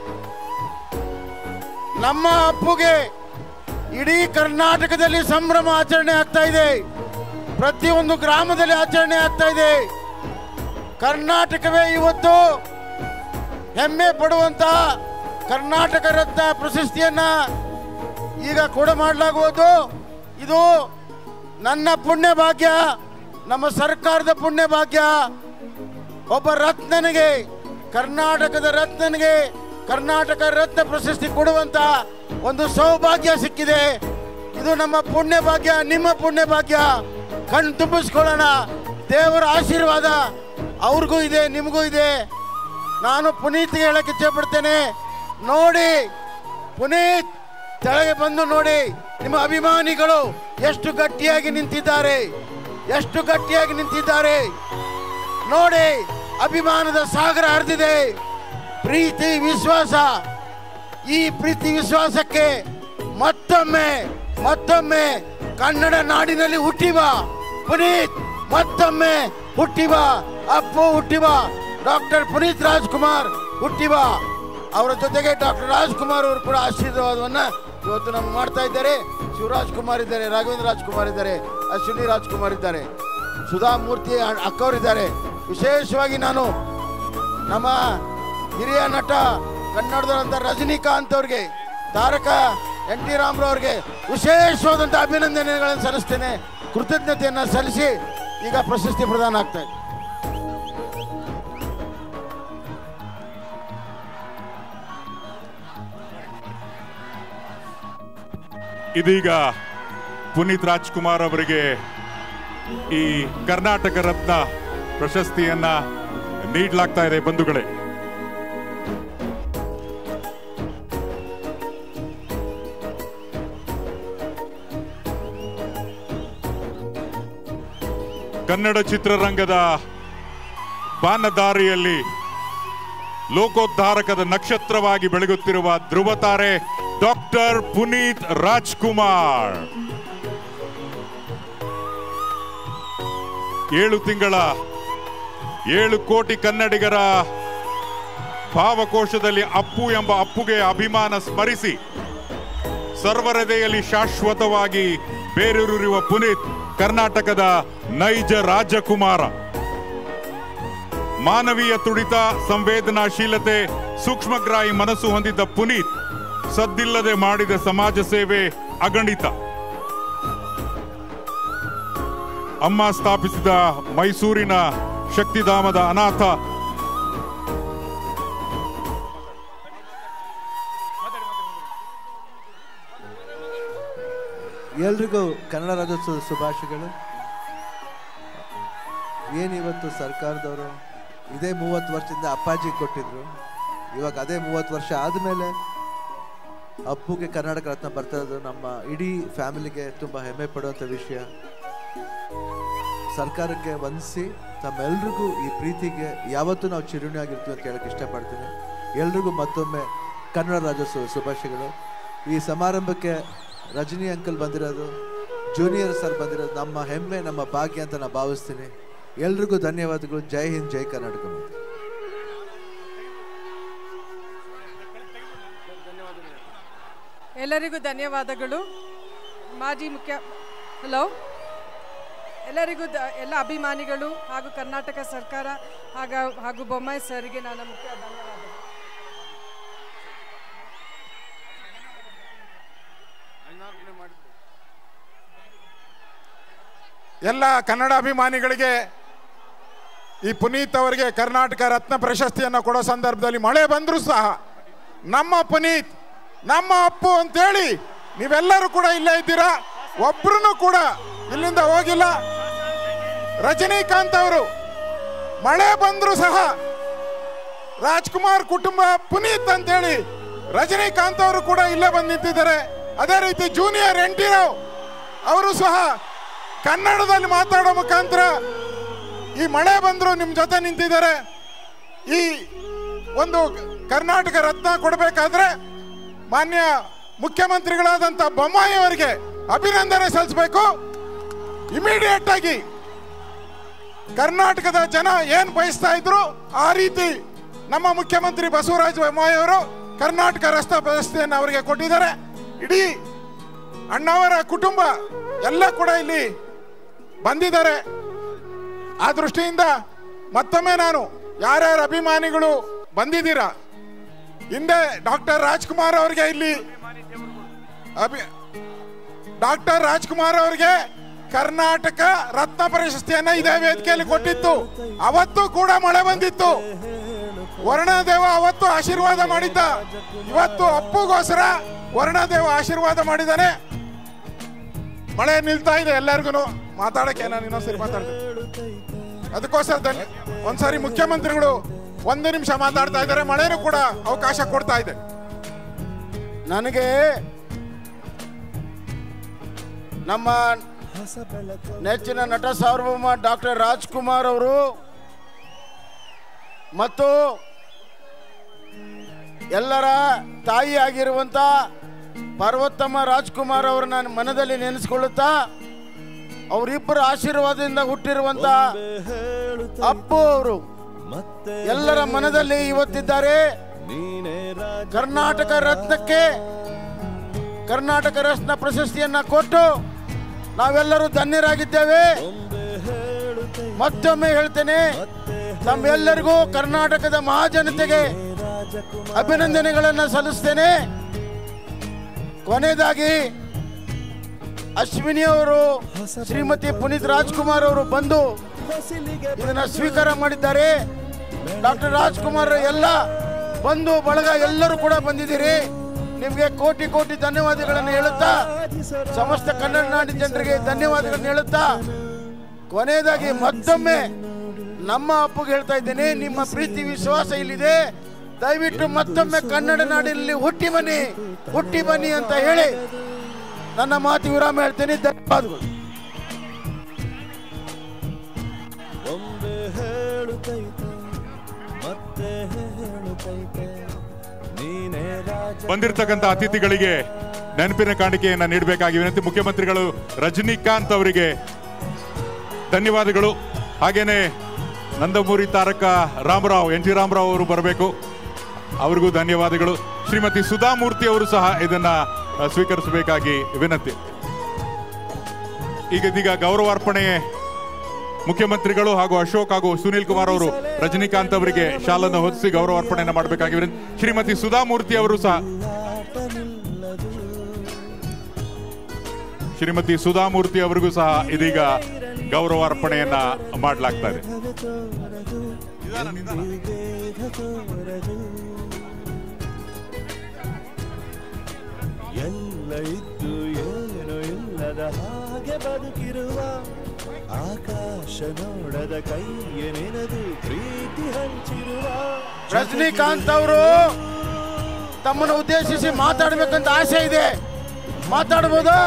ನಮ್ಮ ಅಪ್ಪುಗೆ ಇಡೀ ಕರ್ನಾಟಕದಲ್ಲಿ ಸಂಭ್ರಮ ಆಚರಣೆ ಆಗ್ತಾ ಇದೆ ಪ್ರತಿಯೊಂದು ಗ್ರಾಮದಲ್ಲಿ ಆಚರಣೆ ಆಗ್ತಾ ಇದೆ ಕರ್ನಾಟಕವೇ ಇವತ್ತು ಹೆಮ್ಮೆ ಪಡುವಂತ ಕರ್ನಾಟಕ ರತ್ನ ಪ್ರಶಸ್ತಿಯನ್ನ ಈಗ ಕೊಡ ಮಾಡಲಾಗುವುದು ಇದು ನನ್ನ ಪುಣ್ಯ ಭಾಗ್ಯ ನಮ್ಮ ಸರ್ಕಾರದ ಪುಣ್ಯ ಭಾಗ್ಯ ಒಬ್ಬ ರತ್ನನಿಗೆ ಕರ್ನಾಟಕದ ರತ್ನನಿಗೆ ಕರ್ನಾಟಕ ರತ್ನ ಪ್ರಶಸ್ತಿ ಕೊಡುವಂತ ಒಂದು ಸೌಭಾಗ್ಯ ಸಿಕ್ಕಿದೆ ಇದು ನಮ್ಮ ಪುಣ್ಯ ಭಾಗ್ಯ ನಿಮ್ಮ ಪುಣ್ಯ ಭಾಗ್ಯ ಕಣ್ ತುಂಬಿಸ್ಕೊಳ್ಳೋಣ ದೇವರ ಆಶೀರ್ವಾದ ಅವ್ರಿಗೂ ಇದೆ ನಿಮಗೂ ಇದೆ ನಾನು ಪುನೀತ್ಗೆ ಹೇಳಕ್ಕೆ ಇಚ್ಛೆಪಡ್ತೇನೆ ನೋಡಿ ಪುನೀತ್ ಕೆಳಗೆ ಬಂದು ನೋಡಿ ನಿಮ್ಮ ಅಭಿಮಾನಿಗಳು ಎಷ್ಟು ಗಟ್ಟಿಯಾಗಿ ನಿಂತಿದ್ದಾರೆ ಎಷ್ಟು ಗಟ್ಟಿಯಾಗಿ ನಿಂತಿದ್ದಾರೆ ನೋಡಿ ಅಭಿಮಾನದ ಸಾಗರ ಹರಿದಿದೆ ಪ್ರೀತಿ ವಿಶ್ವಾಸ ಈ ಪ್ರೀತಿ ವಿಶ್ವಾಸಕ್ಕೆ ಮತ್ತೊಮ್ಮೆ ಮತ್ತೊಮ್ಮೆ ಕನ್ನಡ ನಾಡಿನಲ್ಲಿ ಹುಟ್ಟಿವ ಪುನೀತ್ ಮತ್ತೊಮ್ಮೆ ಹುಟ್ಟಿವ ಅಪ್ಪು ಹುಟ್ಟಿವ ಡಾಕ್ಟರ್ ಪುನೀತ್ ರಾಜ್ಕುಮಾರ್ ಹುಟ್ಟಿವ ಅವರ ಜೊತೆಗೆ ಡಾಕ್ಟರ್ ರಾಜ್ಕುಮಾರ್ ಅವರು ಕೂಡ ಆಶೀರ್ವಾದವನ್ನ ಇವತ್ತು ನಮ್ಗೆ ಮಾಡ್ತಾ ಇದ್ದಾರೆ ಶಿವರಾಜ್ ಕುಮಾರ್ ಇದ್ದಾರೆ ರಾಘವೇಂದ್ರ ರಾಜ್ಕುಮಾರ್ ಇದ್ದಾರೆ ಅಶ್ವಿನಿ ರಾಜ್ಕುಮಾರ್ ಇದ್ದಾರೆ ಸುಧಾ ಮೂರ್ತಿ ಅ- ಅಕ್ಕವರಿದ್ದಾರೆ ವಿಶೇಷವಾಗಿ ನಾನು ನಮ್ಮ ಹಿರಿಯ ನಟ ಕನ್ನಡದಂತ ರಜನಿಕಾಂತ್ ಅವ್ರಿಗೆ ತಾರಕ ಎನ್ ಟಿ ರಾಮ್ರವ್ರಿಗೆ ವಿಶೇಷವಾದಂಥ ಅಭಿನಂದನೆಗಳನ್ನು ಸಲ್ಲಿಸ್ತೇನೆ ಕೃತಜ್ಞತೆಯನ್ನು ಸಲ್ಲಿಸಿ ಈಗ ಪ್ರಶಸ್ತಿ ಪ್ರದಾನ ಆಗ್ತಾ ಇದೆ ಇದೀಗ ಪುನೀತ್ ರಾಜ್ಕುಮಾರ್ ಅವರಿಗೆ ಈ ಕರ್ನಾಟಕ ರತ್ನ ಪ್ರಶಸ್ತಿಯನ್ನ ನೀಡಲಾಗ್ತಾ ಇದೆ ಬಂಧುಗಳೇ ಕನ್ನಡ ಚಿತ್ರರಂಗದ ಬಾನದಾರಿಯಲ್ಲಿ ಲೋಕೋದ್ಧಾರಕದ ನಕ್ಷತ್ರವಾಗಿ ಬೆಳಗುತ್ತಿರುವ ಧ್ರುವತಾರೆ ಡಾಕ್ಟರ್ ಪುನೀತ್ ರಾಜ್ಕುಮಾರ್ ಏಳು ತಿಂಗಳ ಏಳು ಕೋಟಿ ಕನ್ನಡಿಗರ ಭಾವಕೋಶದಲ್ಲಿ ಅಪ್ಪು ಎಂಬ ಅಪ್ಪುಗೆ ಅಭಿಮಾನ ಸ್ಮರಿಸಿ ಸರ್ವರದೆಯಲ್ಲಿ ಶಾಶ್ವತವಾಗಿ ಬೇರೂರಿರುವ ಪುನೀತ್ ಕರ್ನಾಟಕದ ನೈಜ ರಾಜಕುಮಾರ ಮಾನವೀಯ ತುಡಿತ ಸಂವೇದನಾಶೀಲತೆ ಸೂಕ್ಷ್ಮಗ್ರಾಹಿ ಮನಸ್ಸು ಹೊಂದಿದ್ದ ಪುನೀತ್ ಸದ್ದಿಲ್ಲದೆ ಮಾಡಿದ ಸಮಾಜ ಸೇವೆ ಅಗಣಿತ ಅಮ್ಮ ಸ್ಥಾಪಿಸಿದ ಮೈಸೂರಿನ ಶಕ್ತಿಧಾಮದ ಅನಾಥ ಎಲ್ರಿಗೂ ಕನ್ನಡ ರಾಜ್ಯೋತ್ಸವದ ಶುಭಾಶಯಗಳು ಏನಿವತ್ತು ಸರ್ಕಾರದವರು ಇದೇ ಮೂವತ್ತು ವರ್ಷದಿಂದ ಅಪ್ಪಾಜಿ ಕೊಟ್ಟಿದ್ರು ಇವಾಗ ಅದೇ ಮೂವತ್ತು ವರ್ಷ ಆದಮೇಲೆ ಅಪ್ಪುಗೆ ಕರ್ನಾಟಕ ರತ್ನ ಬರ್ತಾ ಇರೋದು ನಮ್ಮ ಇಡೀ ಫ್ಯಾಮಿಲಿಗೆ ತುಂಬ ಹೆಮ್ಮೆ ಪಡುವಂಥ ವಿಷಯ ಸರ್ಕಾರಕ್ಕೆ ವಂದಿಸಿ ತಮ್ಮೆಲ್ರಿಗೂ ಈ ಪ್ರೀತಿಗೆ ಯಾವತ್ತೂ ನಾವು ಚಿರುಣಿ ಆಗಿರ್ತೀವಿ ಅಂತ ಹೇಳಕ್ಕೆ ಇಷ್ಟಪಡ್ತೀನಿ ಎಲ್ರಿಗೂ ಮತ್ತೊಮ್ಮೆ ಕನ್ನಡ ರಾಜ್ಯೋತ್ಸವ ಶುಭಾಶಯಗಳು ಈ ಸಮಾರಂಭಕ್ಕೆ ರಜನಿ ಅಂಕಲ್ ಬಂದಿರೋದು ಜೂನಿಯರ್ ಸರ್ ಬಂದಿರೋದು ನಮ್ಮ ಹೆಮ್ಮೆ ನಮ್ಮ ಭಾಗ್ಯ ಅಂತ ನಾನು ಭಾವಿಸ್ತೀನಿ ಎಲ್ರಿಗೂ ಧನ್ಯವಾದಗಳು ಜೈ ಹಿಂದ್ ಜೈ ಕರ್ನಾಟಕ ಎಲ್ಲರಿಗೂ ಧನ್ಯವಾದಗಳು ಮಾಜಿ ಮುಖ್ಯ ಹಲೋ ಎಲ್ಲರಿಗೂ ದ ಎಲ್ಲ ಅಭಿಮಾನಿಗಳು ಹಾಗೂ ಕರ್ನಾಟಕ ಸರ್ಕಾರ ಹಾಗ ಹಾಗೂ ಬೊಮ್ಮಾಯಿ ಸರ್ಗೆ ನನ್ನ ಮುಖ್ಯ ಧನ್ಯವಾದಗಳು ಎಲ್ಲ ಕನ್ನಡ ಅಭಿಮಾನಿಗಳಿಗೆ ಈ ಪುನೀತ್ ಅವರಿಗೆ ಕರ್ನಾಟಕ ರತ್ನ ಪ್ರಶಸ್ತಿಯನ್ನು ಕೊಡೋ ಸಂದರ್ಭದಲ್ಲಿ ಮಳೆ ಬಂದರೂ ಸಹ ನಮ್ಮ ಪುನೀತ್ ನಮ್ಮ ಅಪ್ಪು ಅಂತೇಳಿ ನೀವೆಲ್ಲರೂ ಕೂಡ ಇಲ್ಲೇ ಇದ್ದೀರಾ ಒಬ್ರು ಕೂಡ ಇಲ್ಲಿಂದ ಹೋಗಿಲ್ಲ ರಜನಿಕಾಂತ್ ಅವರು ಮಳೆ ಬಂದರೂ ಸಹ ರಾಜ್ಕುಮಾರ್ ಕುಟುಂಬ ಪುನೀತ್ ಅಂತೇಳಿ ರಜನಿಕಾಂತ್ ಅವರು ಕೂಡ ಇಲ್ಲೇ ಬಂದು ನಿಂತಿದ್ದಾರೆ ಅದೇ ರೀತಿ ಜೂನಿಯರ್ ಎನ್ ಟಿ ರಾವ್ ಅವರು ಸಹ ಕನ್ನಡದಲ್ಲಿ ಮಾತಾಡೋ ಮುಖಾಂತರ ಈ ಮಳೆ ಬಂದ್ರು ನಿಮ್ಮ ಜೊತೆ ನಿಂತಿದ್ದಾರೆ ಈ ಒಂದು ಕರ್ನಾಟಕ ರತ್ನ ಕೊಡಬೇಕಾದ್ರೆ ಮಾನ್ಯ ಮುಖ್ಯಮಂತ್ರಿಗಳಾದಂಥ ಬೊಮ್ಮಾಯಿ ಅವರಿಗೆ ಅಭಿನಂದನೆ ಸಲ್ಲಿಸಬೇಕು ಇಮಿಡಿಯೇಟ್ ಆಗಿ ಕರ್ನಾಟಕದ ಜನ ಏನ್ ಬಯಸ್ತಾ ಇದ್ರು ಆ ರೀತಿ ನಮ್ಮ ಮುಖ್ಯಮಂತ್ರಿ ಬಸವರಾಜ ಬೊಮ್ಮಾಯಿ ಅವರು ಕರ್ನಾಟಕ ರಸ್ತೆ ಪ್ರಶಸ್ತಿಯನ್ನು ಅವರಿಗೆ ಕೊಟ್ಟಿದ್ದಾರೆ ಇಡೀ ಅಣ್ಣವರ ಕುಟುಂಬ ಎಲ್ಲ ಕೂಡ ಇಲ್ಲಿ ಬಂದಿದ್ದಾರೆ ಆ ದೃಷ್ಟಿಯಿಂದ ಮತ್ತೊಮ್ಮೆ ನಾನು ಯಾರ್ಯಾರ ಅಭಿಮಾನಿಗಳು ಬಂದಿದ್ದೀರಾ ಹಿಂದೆ ಡಾಕ್ಟರ್ ರಾಜ್ಕುಮಾರ್ ಅವರಿಗೆ ಇಲ್ಲಿ ಅಭಿ ಡಾಕ್ಟರ್ ರಾಜ್ಕುಮಾರ್ ಅವರಿಗೆ ಕರ್ನಾಟಕ ರತ್ನ ಪ್ರಶಸ್ತಿಯನ್ನ ಇದೇ ವೇದಿಕೆಯಲ್ಲಿ ಕೊಟ್ಟಿತ್ತು ಅವತ್ತು ಕೂಡ ಮಳೆ ಬಂದಿತ್ತು ವರ್ಣದೇವ ಅವತ್ತು ಆಶೀರ್ವಾದ ಮಾಡಿದ್ದ ಇವತ್ತು ಅಪ್ಪುಗೋಸ್ಕರ ವರ್ಣದೇವ ಆಶೀರ್ವಾದ ಮಾಡಿದ್ದಾನೆ ಮಳೆ ನಿಲ್ತಾ ಇದೆ ಎಲ್ಲರಿಗೂ ಮಾತಾಡಕ್ಕೆ ನಾನು ಇನ್ನೊಂದ್ಸರಿ ಮಾತಾಡ್ತೀನಿ ಅದಕ್ಕೋಸ್ಕರ ಧನ್ಯ ಒಂದ್ಸರಿ ಮುಖ್ಯಮಂತ್ರಿಗಳು ಒಂದು ನಿಮಿಷ ಮಾತಾಡ್ತಾ ಇದ್ದಾರೆ ಮಳೆನೂ ಕೂಡ ಅವಕಾಶ ಕೊಡ್ತಾ ಇದೆ ನನಗೆ ನಮ್ಮ ನೆಚ್ಚಿನ ನಟ ಸಾರ್ವಭೌಮ ಡಾಕ್ಟರ್ ರಾಜ್ಕುಮಾರ್ ಅವರು ಮತ್ತು ಎಲ್ಲರ ತಾಯಿ ಆಗಿರುವಂತ ಪಾರ್ವತಮ್ಮ ರಾಜ್ಕುಮಾರ್ ಅವರನ್ನ ಮನದಲ್ಲಿ ನೆನೆಸ್ಕೊಳ್ಳುತ್ತಾ ಅವರಿಬ್ಬರ ಆಶೀರ್ವಾದದಿಂದ ಹುಟ್ಟಿರುವಂತ ಅಪ್ಪು ಅವರು ಎಲ್ಲರ ಮನದಲ್ಲಿ ಇವತ್ತಿದ್ದಾರೆ ಕರ್ನಾಟಕ ರತ್ನಕ್ಕೆ ಕರ್ನಾಟಕ ರತ್ನ ಪ್ರಶಸ್ತಿಯನ್ನ ಕೊಟ್ಟು ನಾವೆಲ್ಲರೂ ಧನ್ಯರಾಗಿದ್ದೇವೆ ಮತ್ತೊಮ್ಮೆ ಹೇಳ್ತೇನೆ ತಮ್ಮೆಲ್ಲರಿಗೂ ಕರ್ನಾಟಕದ ಮಹಾಜನತೆಗೆ ಅಭಿನಂದನೆಗಳನ್ನು ಸಲ್ಲಿಸ್ತೇನೆ ಕೊನೆಯದಾಗಿ ಅಶ್ವಿನಿ ಅವರು ಶ್ರೀಮತಿ ಪುನೀತ್ ರಾಜ್ಕುಮಾರ್ ಅವರು ಬಂದು ಇದನ್ನ ಸ್ವೀಕಾರ ಮಾಡಿದ್ದಾರೆ ಡಾಕ್ಟರ್ ರಾಜ್ಕುಮಾರ್ ಎಲ್ಲ ಬಂಧು ಬಳಗ ಎಲ್ಲರೂ ಕೂಡ ಬಂದಿದ್ದೀರಿ ನಿಮಗೆ ಕೋಟಿ ಕೋಟಿ ಧನ್ಯವಾದಗಳನ್ನು ಹೇಳುತ್ತಾ ಸಮಸ್ತ ಕನ್ನಡ ನಾಡಿನ ಜನರಿಗೆ ಧನ್ಯವಾದಗಳನ್ನು ಹೇಳುತ್ತಾ ಕೊನೆಯದಾಗಿ ಮತ್ತೊಮ್ಮೆ ನಮ್ಮ ಅಪ್ಪಗೆ ಹೇಳ್ತಾ ಇದ್ದೇನೆ ನಿಮ್ಮ ಪ್ರೀತಿ ವಿಶ್ವಾಸ ಇಲ್ಲಿದೆ ದಯವಿಟ್ಟು ಮತ್ತೊಮ್ಮೆ ಕನ್ನಡ ನಾಡಿನಲ್ಲಿ ಹುಟ್ಟಿ ಬನ್ನಿ ಹುಟ್ಟಿ ಬನ್ನಿ ಅಂತ ಹೇಳಿ ನನ್ನ ಮಾತು ವಿರಾಮ ಹೇಳ್ತೇನೆ ಧನ್ಯವಾದಗಳು ಒಮ್ಮೆ ಹೇಳುತ್ತೈತೆ ಮತ್ತೆ ಹೇಳುತ್ತೈತೆ ನೀನೇ ರಾಜ ಬಂದಿರತಕ್ಕಂತ ಅತಿಥಿಗಳಿಗೆ ನೆನಪಿನ ಕಾಣಿಕೆಯನ್ನ ನೀಡಬೇಕಾಗಿ ವಿನಂತಿ ಮುಖ್ಯಮಂತ್ರಿಗಳು ರಜನಿಕಾಂತ್ ಅವರಿಗೆ ಧನ್ಯವಾದಗಳು ಹಾಗೇನೆ ನಂದಮೂರಿ ತಾರಕ ರಾಮರಾವ್ ಎನ್ ಟಿ ರಾಮರಾವ್ ಅವರು ಬರಬೇಕು ಅವರಿಗೂ ಧನ್ಯವಾದಗಳು ಶ್ರೀಮತಿ ಸುಧಾಮೂರ್ತಿ ಅವರು ಸಹ ಇದನ್ನ ಆ, ಸ್ವೀಕರಿಸಬೇಕಾಗಿ ವಿನಂತಿ ಈಗ ಇದೀಗ ಗೌರವಾರ್ಪಣೆ ಮುಖ್ಯಮಂತ್ರಿಗಳು ಹಾಗೂ ಅಶೋಕ್ ಹಾಗೂ ಸುನೀಲ್ ಕುಮಾರ್ ಅವರು ರಜನಿಕಾಂತ್ ಅವರಿಗೆ ಶಾಲನ್ನು ಹೊದಿಸಿ ಗೌರವಾರ್ಪಣೆಯನ್ನು ಮಾಡಬೇಕಾಗಿ ವಿನಂತಿ ಶ್ರೀಮತಿ ಸುಧಾಮೂರ್ತಿ ಅವರು ಸಹ ಶ್ರೀಮತಿ ಸುಧಾಮೂರ್ತಿ ಅವರಿಗೂ ಸಹ ಇದೀಗ ಗೌರವಾರ್ಪಣೆಯನ್ನ ಮಾಡಲಾಗ್ತಾ ಇದೆ ಭೇದ ತೋರದು ಎಲ್ಲ ಇದ್ದು ಏನು ಇಲ್ಲದ ಹಾಗೆ ಬದುಕಿರುವ ಆಕಾಶ ನೋಡದ ಕೈಯ ನೆನೆದು ಪ್ರೀತಿ ಹಂಚಿರುವ ರಜನಿಕಾಂತ್ ಅವರು ತಮ್ಮನ್ನು ಉದ್ದೇಶಿಸಿ ಮಾತಾಡ್ಬೇಕಂತ ಆಸೆ ಇದೆ ಮಾತಾಡ್ಬೋದಾ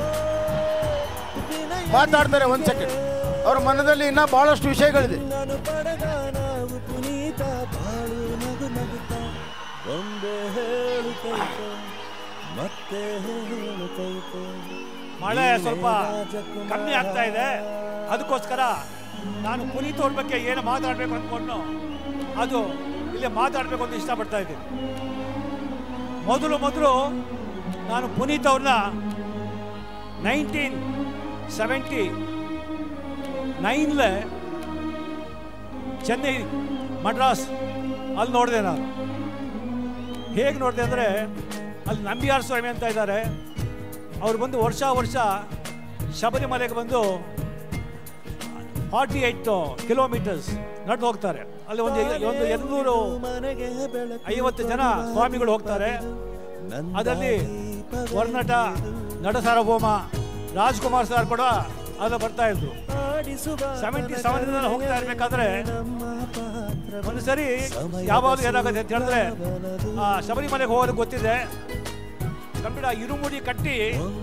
ಮಾತಾಡ್ತಾರೆ ಒಂದ್ ಸೆಕೆಂಡ್ ಅವ್ರ ಮನದಲ್ಲಿ ಇನ್ನ ಬಹಳಷ್ಟು ವಿಷಯಗಳಿದೆ ನಾನು ಪಡೆದ ನಾವು ಪುನೀತ ಬಾಳು ನಗು ನಗುತ್ತ ಒಂದೇ ಹೇಳುತ್ತೈತೆ ಮತ್ತೆ ಹೇಳುತ್ತೈತೆ ಮಳೆ ಸ್ವಲ್ಪ ಕಮ್ಮಿ ಆಗ್ತಾ ಇದೆ ಅದಕ್ಕೋಸ್ಕರ ನಾನು ಪುನೀತ್ ಅವ್ರ ಬಗ್ಗೆ ಏನು ಮಾತಾಡಬೇಕು ಅಂದ್ಕೊಂಡು ಅದು ಇಲ್ಲಿ ಮಾತಾಡಬೇಕು ಅಂತ ಇಷ್ಟಪಡ್ತಾ ಇದ್ದೀನಿ ಮೊದಲು ಮೊದಲು ನಾನು ಪುನೀತ್ ಅವ್ರನ್ನ ನೈನ್ಟೀನ್ ಸೆವೆಂಟಿ ನೈನ್ಲೆ ಚೆನ್ನೈ ಮಡ್ರಾಸ್ ಅಲ್ಲಿ ನೋಡಿದೆ ನಾನು ಹೇಗೆ ನೋಡಿದೆ ಅಂದರೆ ಅಲ್ಲಿ ನಂಬಿಯಾರ್ ಸ್ವಾಮಿ ಅಂತ ಇದ್ದಾರೆ ಅವ್ರು ಬಂದು ವರ್ಷ ವರ್ಷ ಶಬರಿಮಲೆಗೆ ಬಂದು ಫಾರ್ಟಿ ಏಯ್ಟ್ ಕಿಲೋಮೀಟರ್ಸ್ ನಡೆದು ಹೋಗ್ತಾರೆ ಅಲ್ಲಿ ಒಂದು ಒಂದು ಎರಡ್ನೂರು ಐವತ್ತು ಜನ ಸ್ವಾಮಿಗಳು ಹೋಗ್ತಾರೆ ಅದರಲ್ಲಿ ವರ್ನಟ ನಟ ಸಾರ್ವಭೌಮ ರಾಜ್ಕುಮಾರ್ ಸರ್ ಕೂಡ ಅದು ಬರ್ತಾ ಇದ್ರು ಸೆವೆಂಟಿ ಸೆವೆನ್ ಹೋಗ್ತಾ ಇರ್ಬೇಕಾದ್ರೆ ಒಂದು ಸರಿ ಯಾವಾಗಲೂ ಏನಾಗುತ್ತೆ ಅಂತ ಹೇಳಿದ್ರೆ ಆ ಶಬರಿಮಲೆಗೆ ಹೋಗೋದು ಗೊತ್ತಿದೆ ಕಂಬಿಡ ಇರುಮುಡಿ ಕಟ್ಟಿ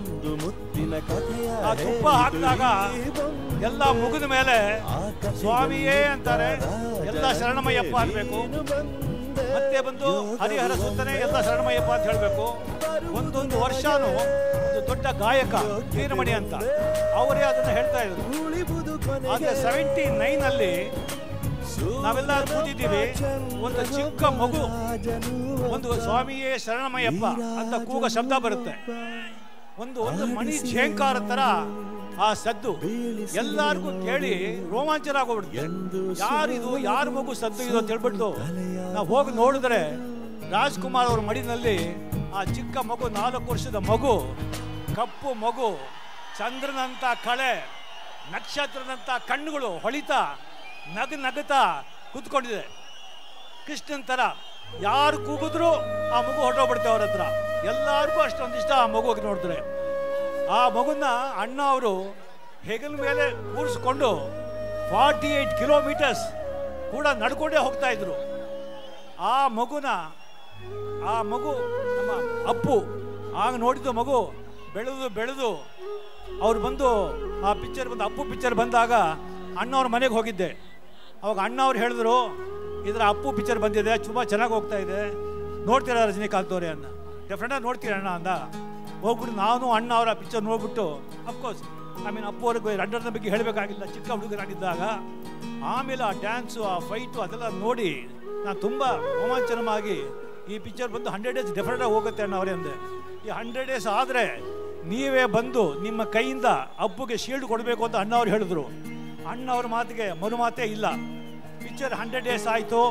ಆ ತುಪ್ಪ ಹಾಕಿದಾಗ ಎಲ್ಲ ಮುಗಿದ ಮೇಲೆ ಸ್ವಾಮಿಯೇ ಅಂತಾರೆ ಎಲ್ಲ ಶರಣಮಯ್ಯಪ್ಪ ಅನ್ಬೇಕು ಮತ್ತೆ ಬಂದು ಹರಿಹರ ಸುತ್ತನೆ ಎಲ್ಲ ಶರಣಮಯ್ಯಪ್ಪ ಅಂತ ಹೇಳ್ಬೇಕು ಒಂದೊಂದು ವರ್ಷನೂ ಒಂದು ದೊಡ್ಡ ಗಾಯಕ ವೀರಮಣಿ ಅಂತ ಅವರೇ ಅದನ್ನ ಹೇಳ್ತಾ ಇದ್ರು ಆದ್ರೆ ಸೆವೆಂಟಿ ನೈನ್ ಅಲ್ಲಿ ನಾವೆಲ್ಲ ಕೂತಿದ್ದೀವಿ ಒಂದು ಚಿಕ್ಕ ಮಗು ಒಂದು ಸ್ವಾಮಿಯೇ ಶರಣಮಯ್ಯಪ್ಪ ಅಂತ ಕೂಗ ಶಬ್ದ ಬರುತ್ತೆ ಒಂದು ಒಂದು ಮಣಿ ಝೇಂಕಾರ ತರ ಆ ಸದ್ದು ಎಲ್ಲಾರ್ಗೂ ಕೇಳಿ ರೋಮಾಂಚನ ಆಗೋಗ್ಬಿಡುತ್ತೆ ಯಾರಿದು ಯಾರ ಮಗು ಸದ್ದು ಇದು ಅಂತ ಹೇಳ್ಬಿಟ್ಟು ನಾವು ಹೋಗಿ ನೋಡಿದ್ರೆ ರಾಜ್ಕುಮಾರ್ ಅವ್ರ ಮಡಿನಲ್ಲಿ ಆ ಚಿಕ್ಕ ಮಗು ನಾಲ್ಕು ವರ್ಷದ ಮಗು ಕಪ್ಪು ಮಗು ಚಂದ್ರನಂತ ಕಳೆ ನಕ್ಷತ್ರದಂತ ಕಣ್ಣುಗಳು ಹೊಳಿತಾ ನಗ ನಗುತ್ತಾ ಕೂತ್ಕೊಂಡಿದೆ ಕೃಷ್ಣನ್ ತರ ಯಾರು ಕೂಗಿದ್ರು ಆ ಮಗು ಹೊರಟೋಗ್ಬಿಡುತ್ತೆ ಅವ್ರ ಹತ್ರ ಎಲ್ಲಾರ್ಗೂ ಅಷ್ಟೊಂದಿಷ್ಟ ಆ ಮಗುಗೆ ನೋಡಿದ್ರೆ ಆ ಮಗುನ ಅಣ್ಣ ಅವರು ಹೆಗಲ ಮೇಲೆ ಕೂರಿಸ್ಕೊಂಡು ಫಾರ್ಟಿ ಏಯ್ಟ್ ಕಿಲೋಮೀಟರ್ಸ್ ಕೂಡ ನಡ್ಕೊಂಡೇ ಹೋಗ್ತಾ ಇದ್ರು ಆ ಮಗುನ ಆ ಮಗು ನಮ್ಮ ಅಪ್ಪು ಆಗ ನೋಡಿದ್ದು ಮಗು ಬೆಳೆದು ಬೆಳೆದು ಅವ್ರು ಬಂದು ಆ ಪಿಕ್ಚರ್ ಬಂದು ಅಪ್ಪು ಪಿಕ್ಚರ್ ಬಂದಾಗ ಅಣ್ಣವ್ರ ಮನೆಗೆ ಹೋಗಿದ್ದೆ ಅವಾಗ ಅಣ್ಣ ಅವ್ರು ಹೇಳಿದ್ರು ಇದರ ಅಪ್ಪು ಪಿಕ್ಚರ್ ಬಂದಿದೆ ತುಂಬ ಚೆನ್ನಾಗಿ ಹೋಗ್ತಾ ಇದೆ ನೋಡ್ತೀರಾ ರಜನಿಕಾಂತ್ ಅವರೇ ಅನ್ನ ಡೆಫ್ರೆಂಟಾಗಿ ನೋಡ್ತೀರ ಅಣ್ಣ ಅಂದ ಹೋಗ್ಬಿಟ್ಟು ನಾನು ಅಣ್ಣ ಅವರ ಪಿಕ್ಚರ್ ನೋಡ್ಬಿಟ್ಟು ಅಫ್ಕೋರ್ಸ್ ಐ ಮೀನ್ ಅಪ್ಪು ಅವ್ರಿಗೆ ರಂಡರ್ನ ಬಗ್ಗೆ ಹೇಳಬೇಕಾಗಿಲ್ಲ ಚಿಕ್ಕ ಹುಡುಗರಾಗಿದ್ದಾಗ ಆಮೇಲೆ ಆ ಡ್ಯಾನ್ಸು ಆ ಫೈಟು ಅದೆಲ್ಲ ನೋಡಿ ನಾನು ತುಂಬ ರೋಮಾಂಚನವಾಗಿ ಈ ಪಿಕ್ಚರ್ ಬಂದು ಹಂಡ್ರೆಡ್ ಡೇಸ್ ಡೆಫಿನೆಟಾಗಿ ಹೋಗುತ್ತೆ ಅಣ್ಣ ಅವರೇ ಅಂದೆ ಈ ಹಂಡ್ರೆಡ್ ಡೇಸ್ ಆದರೆ ನೀವೇ ಬಂದು ನಿಮ್ಮ ಕೈಯಿಂದ ಅಪ್ಪುಗೆ ಶೀಲ್ಡ್ ಕೊಡಬೇಕು ಅಂತ ಅಣ್ಣ ಅವ್ರು ಹೇಳಿದ್ರು ಅಣ್ಣ ಅವ್ರ ಮಾತಿಗೆ ಮರು ಮಾತೇ ಇಲ್ಲ ಪಿಕ್ಚರ್ ಹಂಡ್ರೆಡ್ ಡೇಸ್ ಆಯಿತು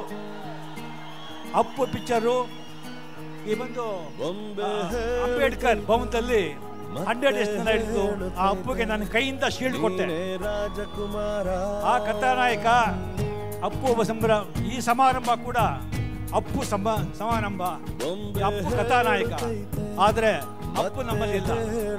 ಅಪ್ಪು ಪಿಕ್ಚರು ಈ ಬಂದು ಆ, ಅಂಬೇಡ್ಕರ್ ಭವನದಲ್ಲಿ ಹಂಡ್ರೆಡ್ ಡೇಸ್ ನಡೆಯಿತು ಆ ಅಪ್ಪುಗೆ ನನ್ನ ಕೈಯಿಂದ ಶೀಲ್ಡ್ ಕೊಟ್ಟೆ ರಾಜಕುಮಾರ ಆ ಕಥಾನಾಯಕ ಅಪ್ಪು ಒಬ್ಬ ಸಂಭ್ರ ಈ ಸಮಾರಂಭ ಕೂಡ ಅಪ್ಪು ಸಮ ಸಮಾರಂಭ ಈ ಅಪ್ಪು ಕಥಾನಾಯಕ ಆದರೆ ಅಪ್ಪು ನಮ್ಮಲ್ಲಿಲ್ಲ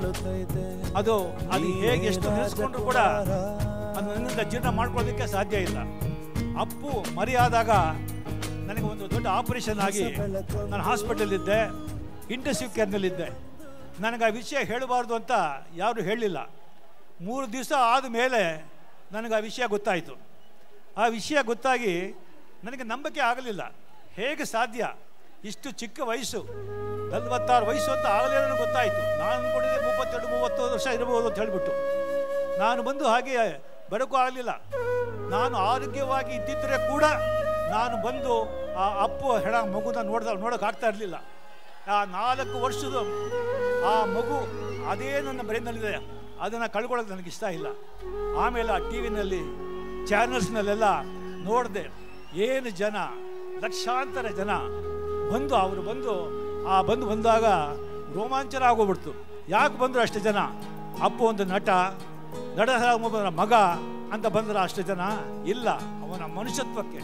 ಅದು ಅದು ಹೇಗೆ ಎಷ್ಟು ನೆನೆಸ್ಕೊಂಡ್ರು ಕೂಡ ಅದು ನನ್ನಿಂದ ಜೀರ್ಣ ಮಾಡ್ಕೊಳ್ಳೋದಕ್ಕೆ ಸಾಧ್ಯ ಇಲ್ಲ ಅಪ್ಪು ಮರಿಯಾದಾಗ ನನಗೆ ಒಂದು ದೊಡ್ಡ ಆಪರೇಷನ್ ಆಗಿ ನಾನು ಹಾಸ್ಪಿಟಲ್ ಇದ್ದೆ ಇಂಟೆನ್ಸಿವ್ ಕೇರ್ನಲ್ಲಿದ್ದೆ ನನಗೆ ಆ ವಿಷಯ ಹೇಳಬಾರ್ದು ಅಂತ ಯಾರು ಹೇಳಲಿಲ್ಲ ಮೂರು ದಿವಸ ಆದ ಮೇಲೆ ನನಗೆ ಆ ವಿಷಯ ಗೊತ್ತಾಯಿತು ಆ ವಿಷಯ ಗೊತ್ತಾಗಿ ನನಗೆ ನಂಬಿಕೆ ಆಗಲಿಲ್ಲ ಹೇಗೆ ಸಾಧ್ಯ ಇಷ್ಟು ಚಿಕ್ಕ ವಯಸ್ಸು ನಲ್ವತ್ತಾರು ವಯಸ್ಸು ಅಂತ ಆಗಲೇ ನನಗೆ ಗೊತ್ತಾಯಿತು ನಾನು ಅಂದ್ಕೊಂಡಿದ್ದೆ ಮೂವತ್ತೆರಡು ಮೂವತ್ತು ವರ್ಷ ಇರಬಹುದು ಅಂತ ಹೇಳಿಬಿಟ್ಟು ನಾನು ಬಂದು ಹಾಗೆ ಬರೋಕ್ಕೂ ಆಗಲಿಲ್ಲ ನಾನು ಆರೋಗ್ಯವಾಗಿ ಇದ್ದಿದ್ದರೆ ಕೂಡ ನಾನು ಬಂದು ಆ ಅಪ್ಪು ಹೆಣ ಮಗುನ ನೋಡ್ದ ನೋಡೋಕೆ ಆಗ್ತಾ ಇರಲಿಲ್ಲ ಆ ನಾಲ್ಕು ವರ್ಷದ ಆ ಮಗು ಅದೇ ನನ್ನ ಬ್ರೈನ್ನಲ್ಲಿದೆ ಅದನ್ನು ಕಳ್ಕೊಳ್ಳೋಕೆ ನನಗೆ ಇಷ್ಟ ಇಲ್ಲ ಆಮೇಲೆ ಆ ಟಿ ವಿನಲ್ಲಿ ಚಾನಲ್ಸ್ನಲ್ಲೆಲ್ಲ ನೋಡಿದೆ ಏನು ಜನ ಲಕ್ಷಾಂತರ ಜನ ಬಂದು ಅವರು ಬಂದು ಆ ಬಂದು ಬಂದಾಗ ರೋಮಾಂಚನ ಆಗೋಗ್ಬಿಡ್ತು ಯಾಕೆ ಬಂದರು ಅಷ್ಟು ಜನ ಅಪ್ಪು ಒಂದು ನಟ ನಟ ಮಗ ಅಂತ ಬಂದ್ರ ಅಷ್ಟು ಜನ ಇಲ್ಲ ಅವನ ಮನುಷ್ಯತ್ವಕ್ಕೆ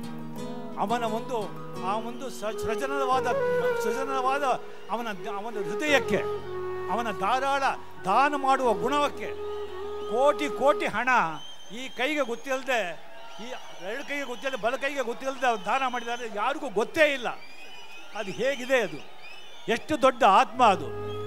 ಅವನ ಒಂದು ಆ ಒಂದು ಸ- ಸೃಜನವಾದ ಸೃಜನವಾದ ಅವನ ಅವನ ಹೃದಯಕ್ಕೆ ಅವನ ಧಾರಾಳ ದಾನ ಮಾಡುವ ಗುಣವಕ್ಕೆ ಕೋಟಿ ಕೋಟಿ ಹಣ ಈ ಕೈಗೆ ಗೊತ್ತಿಲ್ಲದೆ ಈ ಎರಡು ಕೈಗೆ ಗೊತ್ತಿಲ್ಲದೆ ಬಲ ಕೈಗೆ ಗೊತ್ತಿಲ್ಲದೆ ಅವ್ನು ದಾನ ಮಾಡಿದ್ದಾರೆ ಯಾರಿಗೂ ಗೊತ್ತೇ ಇಲ್ಲ ಅದು ಹೇಗಿದೆ ಅದು ಎಷ್ಟು ದೊಡ್ಡ ಆತ್ಮ ಅದು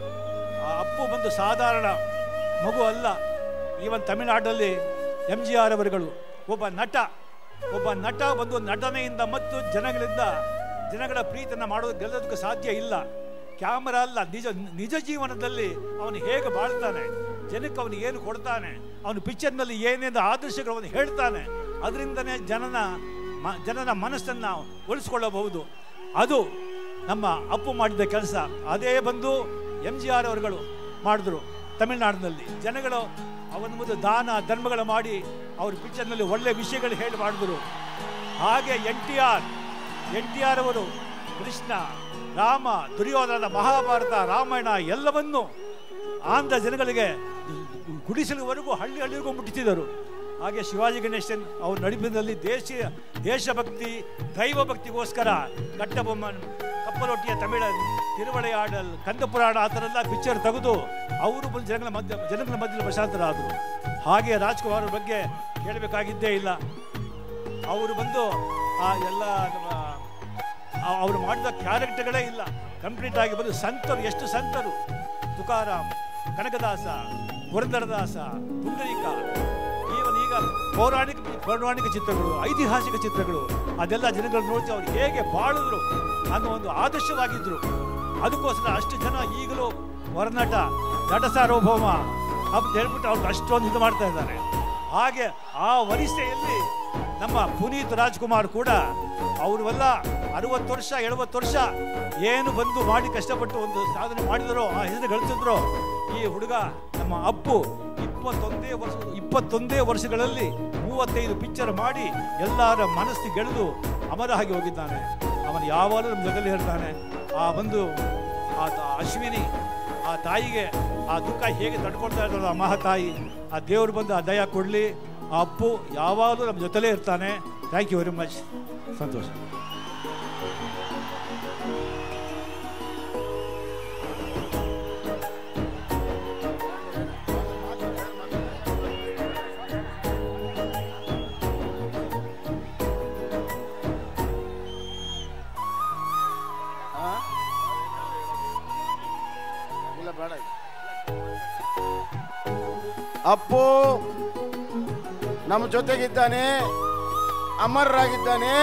ಆ ಅಪ್ಪು ಬಂದು ಸಾಧಾರಣ ಮಗು ಅಲ್ಲ ಈವನ್ ತಮಿಳುನಾಡಲ್ಲಿ ಎಂ ಜಿ ಆರ್ ಅವರುಗಳು ಒಬ್ಬ ನಟ ಒಬ್ಬ ನಟ ಬಂದು ನಟನೆಯಿಂದ ಮತ್ತು ಜನಗಳಿಂದ ಜನಗಳ ಪ್ರೀತಿಯನ್ನು ಮಾಡೋದು ಗೆಲ್ಲೋದಕ್ಕೆ ಸಾಧ್ಯ ಇಲ್ಲ ಕ್ಯಾಮರಾ ಅಲ್ಲ ನಿಜ ನಿಜ ಜೀವನದಲ್ಲಿ ಅವನು ಹೇಗೆ ಬಾಳ್ತಾನೆ ಜನಕ್ಕೆ ಅವನು ಏನು ಕೊಡ್ತಾನೆ ಅವನು ಪಿಕ್ಚರ್ನಲ್ಲಿ ಏನೇನು ಆದರ್ಶಗಳು ಅವನು ಹೇಳ್ತಾನೆ ಅದರಿಂದನೇ ಜನನ ಮ- ಜನನ ಮನಸ್ಸನ್ನು ಉಳಿಸ್ಕೊಳ್ಳಬಹುದು ಅದು ನಮ್ಮ ಅಪ್ಪು ಮಾಡಿದ ಕೆಲಸ ಅದೇ ಬಂದು ಎಂ ಜಿ ಆರ್ ಅವರುಗಳು ಮಾಡಿದ್ರು ತಮಿಳುನಾಡಿನಲ್ಲಿ ಜನಗಳು ಅವನ ಮುಂದೆ ದಾನ ಧರ್ಮಗಳು ಮಾಡಿ ಅವ್ರ ಪಿಕ್ಚರ್ನಲ್ಲಿ ಒಳ್ಳೆ ವಿಷಯಗಳು ಹೇಳಿ ಮಾಡಿದ್ರು ಹಾಗೆ N T R N T R ಅವರು ಕೃಷ್ಣ ರಾಮ ದುರ್ಯೋಧನ ಮಹಾಭಾರತ ರಾಮಾಯಣ ಎಲ್ಲವನ್ನು ಆಂಧ್ರ ಜನಗಳಿಗೆ ಗುಡಿಸಲುವರೆಗೂ ಹಳ್ಳಿ ಹಳ್ಳಿಗೂ ಮುಟ್ಟಿಸಿದರು ಹಾಗೆ ಶಿವಾಜಿ ಗಣೇಶನ್ ಅವ್ರ ನಡಿಪಿನಲ್ಲಿ ದೇಶೀಯ ದೇಶಭಕ್ತಿ ದೈವ ಭಕ್ತಿಗೋಸ್ಕರ ಕಟ್ಟಬೊಮ್ಮನ್ ಕಪ್ಪಲೊಟ್ಟಿಯ ತಮಿಳ ತಿರುವಳೆಯಾಡಲ್ ಕಂದ ಪುರಾಣ ಆ ಥರ ಎಲ್ಲ ಪಿಕ್ಚರ್ ತೆಗೆದು ಅವರು ಬಂದು ಜನಗಳ ಮಧ್ಯ ಜನಗಳ ಮಧ್ಯದಲ್ಲಿ ಪ್ರಶಾಂತರಾದರು ಹಾಗೆ ರಾಜ್ಕುಮಾರ್ ಅವ್ರ ಬಗ್ಗೆ ಹೇಳಬೇಕಾಗಿದ್ದೇ ಇಲ್ಲ ಅವರು ಬಂದು ಆ ಎಲ್ಲ ನಮ್ಮ ಆ- ಅವರು ಮಾಡಿದ ಕ್ಯಾರೆಕ್ಟರ್ಗಳೇ ಇಲ್ಲ ಕಂಪ್ಲೀಟ್ ಆಗಿ ಬಂದು ಸಂತರು ಎಷ್ಟು ಸಂತರು ತುಕಾರಾಮ್ ಕನಕದಾಸ ಪುರಂದರದಾಸ ಪುಂಡರೀಕ ಈವನ್ ಈಗ ಪೌರಾಣಿಕ ಪೌರಾಣಿಕ ಚಿತ್ರಗಳು ಐತಿಹಾಸಿಕ ಚಿತ್ರಗಳು ಅದೆಲ್ಲ ಜನಗಳು ನೋಡ್ತಿ ಅವ್ರು ಹೇಗೆ ಬಾಳಿದ್ರು ಅನ್ನೋ ಒಂದು ಆದರ್ಶವಾಗಿದ್ರು ಅದಕ್ಕೋಸ್ಕರ ಅಷ್ಟು ಜನ ಈಗಲೂ ಹೊರನಟ ನಟ ಸಾರ್ವಭೌಮ ಅಂತ ಹೇಳ್ಬಿಟ್ಟು ಅವ್ರು ಅಷ್ಟೊಂದು ಇದು ಮಾಡ್ತಾ ಇದ್ದಾರೆ ಹಾಗೆ ಆ ವರಿಸೆಯಲ್ಲಿ ನಮ್ಮ ಪುನೀತ್ ರಾಜ್ಕುಮಾರ್ ಕೂಡ ಅವರೆಲ್ಲ ಅರವತ್ತು ವರ್ಷ ಎಳುವತ್ತು ವರ್ಷ ಏನು ಬಂದು ಮಾಡಿ ಕಷ್ಟಪಟ್ಟು ಒಂದು ಸಾಧನೆ ಮಾಡಿದರೋ ಆ ಹೆಸರು ಗಳಿಸಿದ್ರೋ ಈ ಹುಡುಗ ನಮ್ಮ ಅಪ್ಪು ಇಪ್ಪತ್ತೊಂದೇ ವರ್ಷ ಇಪ್ಪತ್ತೊಂದೇ ವರ್ಷಗಳಲ್ಲಿ ಮೂವತ್ತೈದು ಪಿಕ್ಚರ್ ಮಾಡಿ ಎಲ್ಲರ ಮನಸ್ಸು ಗೆಳೆದು ಅಮರ ಆಗಿ ಹೋಗಿದ್ದಾನೆ ಅವನು ಯಾವಾಗಲೂ ನಮ್ಮ ಜೊತೆಲಿ ಹೇಳ್ತಾನೆ ಆ ಒಂದು ಆ ತ- ಅಶ್ವಿನಿ ಆ ತಾಯಿಗೆ ಆ ದುಃಖ ಹೇಗೆ ತಡ್ಕೊಳ್ತಾ ಇದ್ದಾರೋ ಆ ಮಹಾತಾಯಿ ಆ ದೇವರು ಬಂದು ಆ ದಯ ಕೊಡಲಿ ಆ ಅಪ್ಪು ಯಾವಾಗಲೂ ನಮ್ಮ ಜೊತೆಲೇ ಇರ್ತಾನೆ ಥ್ಯಾಂಕ್ ಯು ವೆರಿ ಮಚ್ ಸಂತೋಷ ಆ? ಇಲ್ಲ ಬೇಡ ಈಗ. ಅಪ್ಪು ನಮ್ಮ ಜೊತೆಗಿದ್ದಾನೆ ಅಮರರಾಗಿದ್ದಾನೆ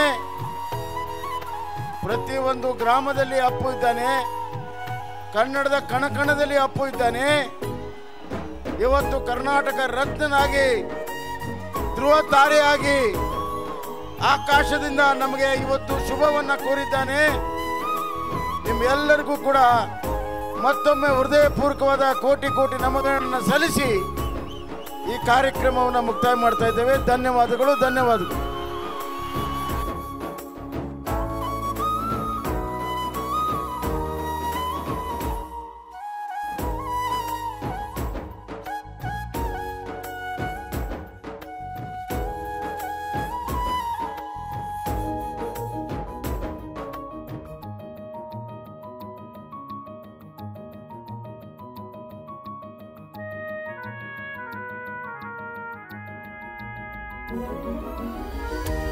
ಪ್ರತಿಯೊಂದು ಗ್ರಾಮದಲ್ಲಿ ಅಪ್ಪು ಇದ್ದಾನೆ ಕನ್ನಡದ ಕಣಕಣದಲ್ಲಿ ಅಪ್ಪು ಇದ್ದಾನೆ ಇವತ್ತು ಕರ್ನಾಟಕ ರತ್ನನಾಗಿ ಧ್ರುವ ತಾರೆಯಾಗಿ ಆಕಾಶದಿಂದ ನಮಗೆ ಇವತ್ತು ಶುಭವನ್ನ ಕೋರಿದ್ದಾನೆ ನಿಮ್ಮೆಲ್ಲರಿಗೂ ಕೂಡ ಮತ್ತೊಮ್ಮೆ ಹೃದಯಪೂರ್ವಕವಾದ ಕೋಟಿ ಕೋಟಿ ನಮನಗಳನ್ನು ಸಲ್ಲಿಸಿ ಈ ಕಾರ್ಯಕ್ರಮವನ್ನು ಮುಕ್ತಾಯ ಮಾಡ್ತಾ ಇದ್ದೇವೆ ಧನ್ಯವಾದಗಳು ಧನ್ಯವಾದಗಳು ಿ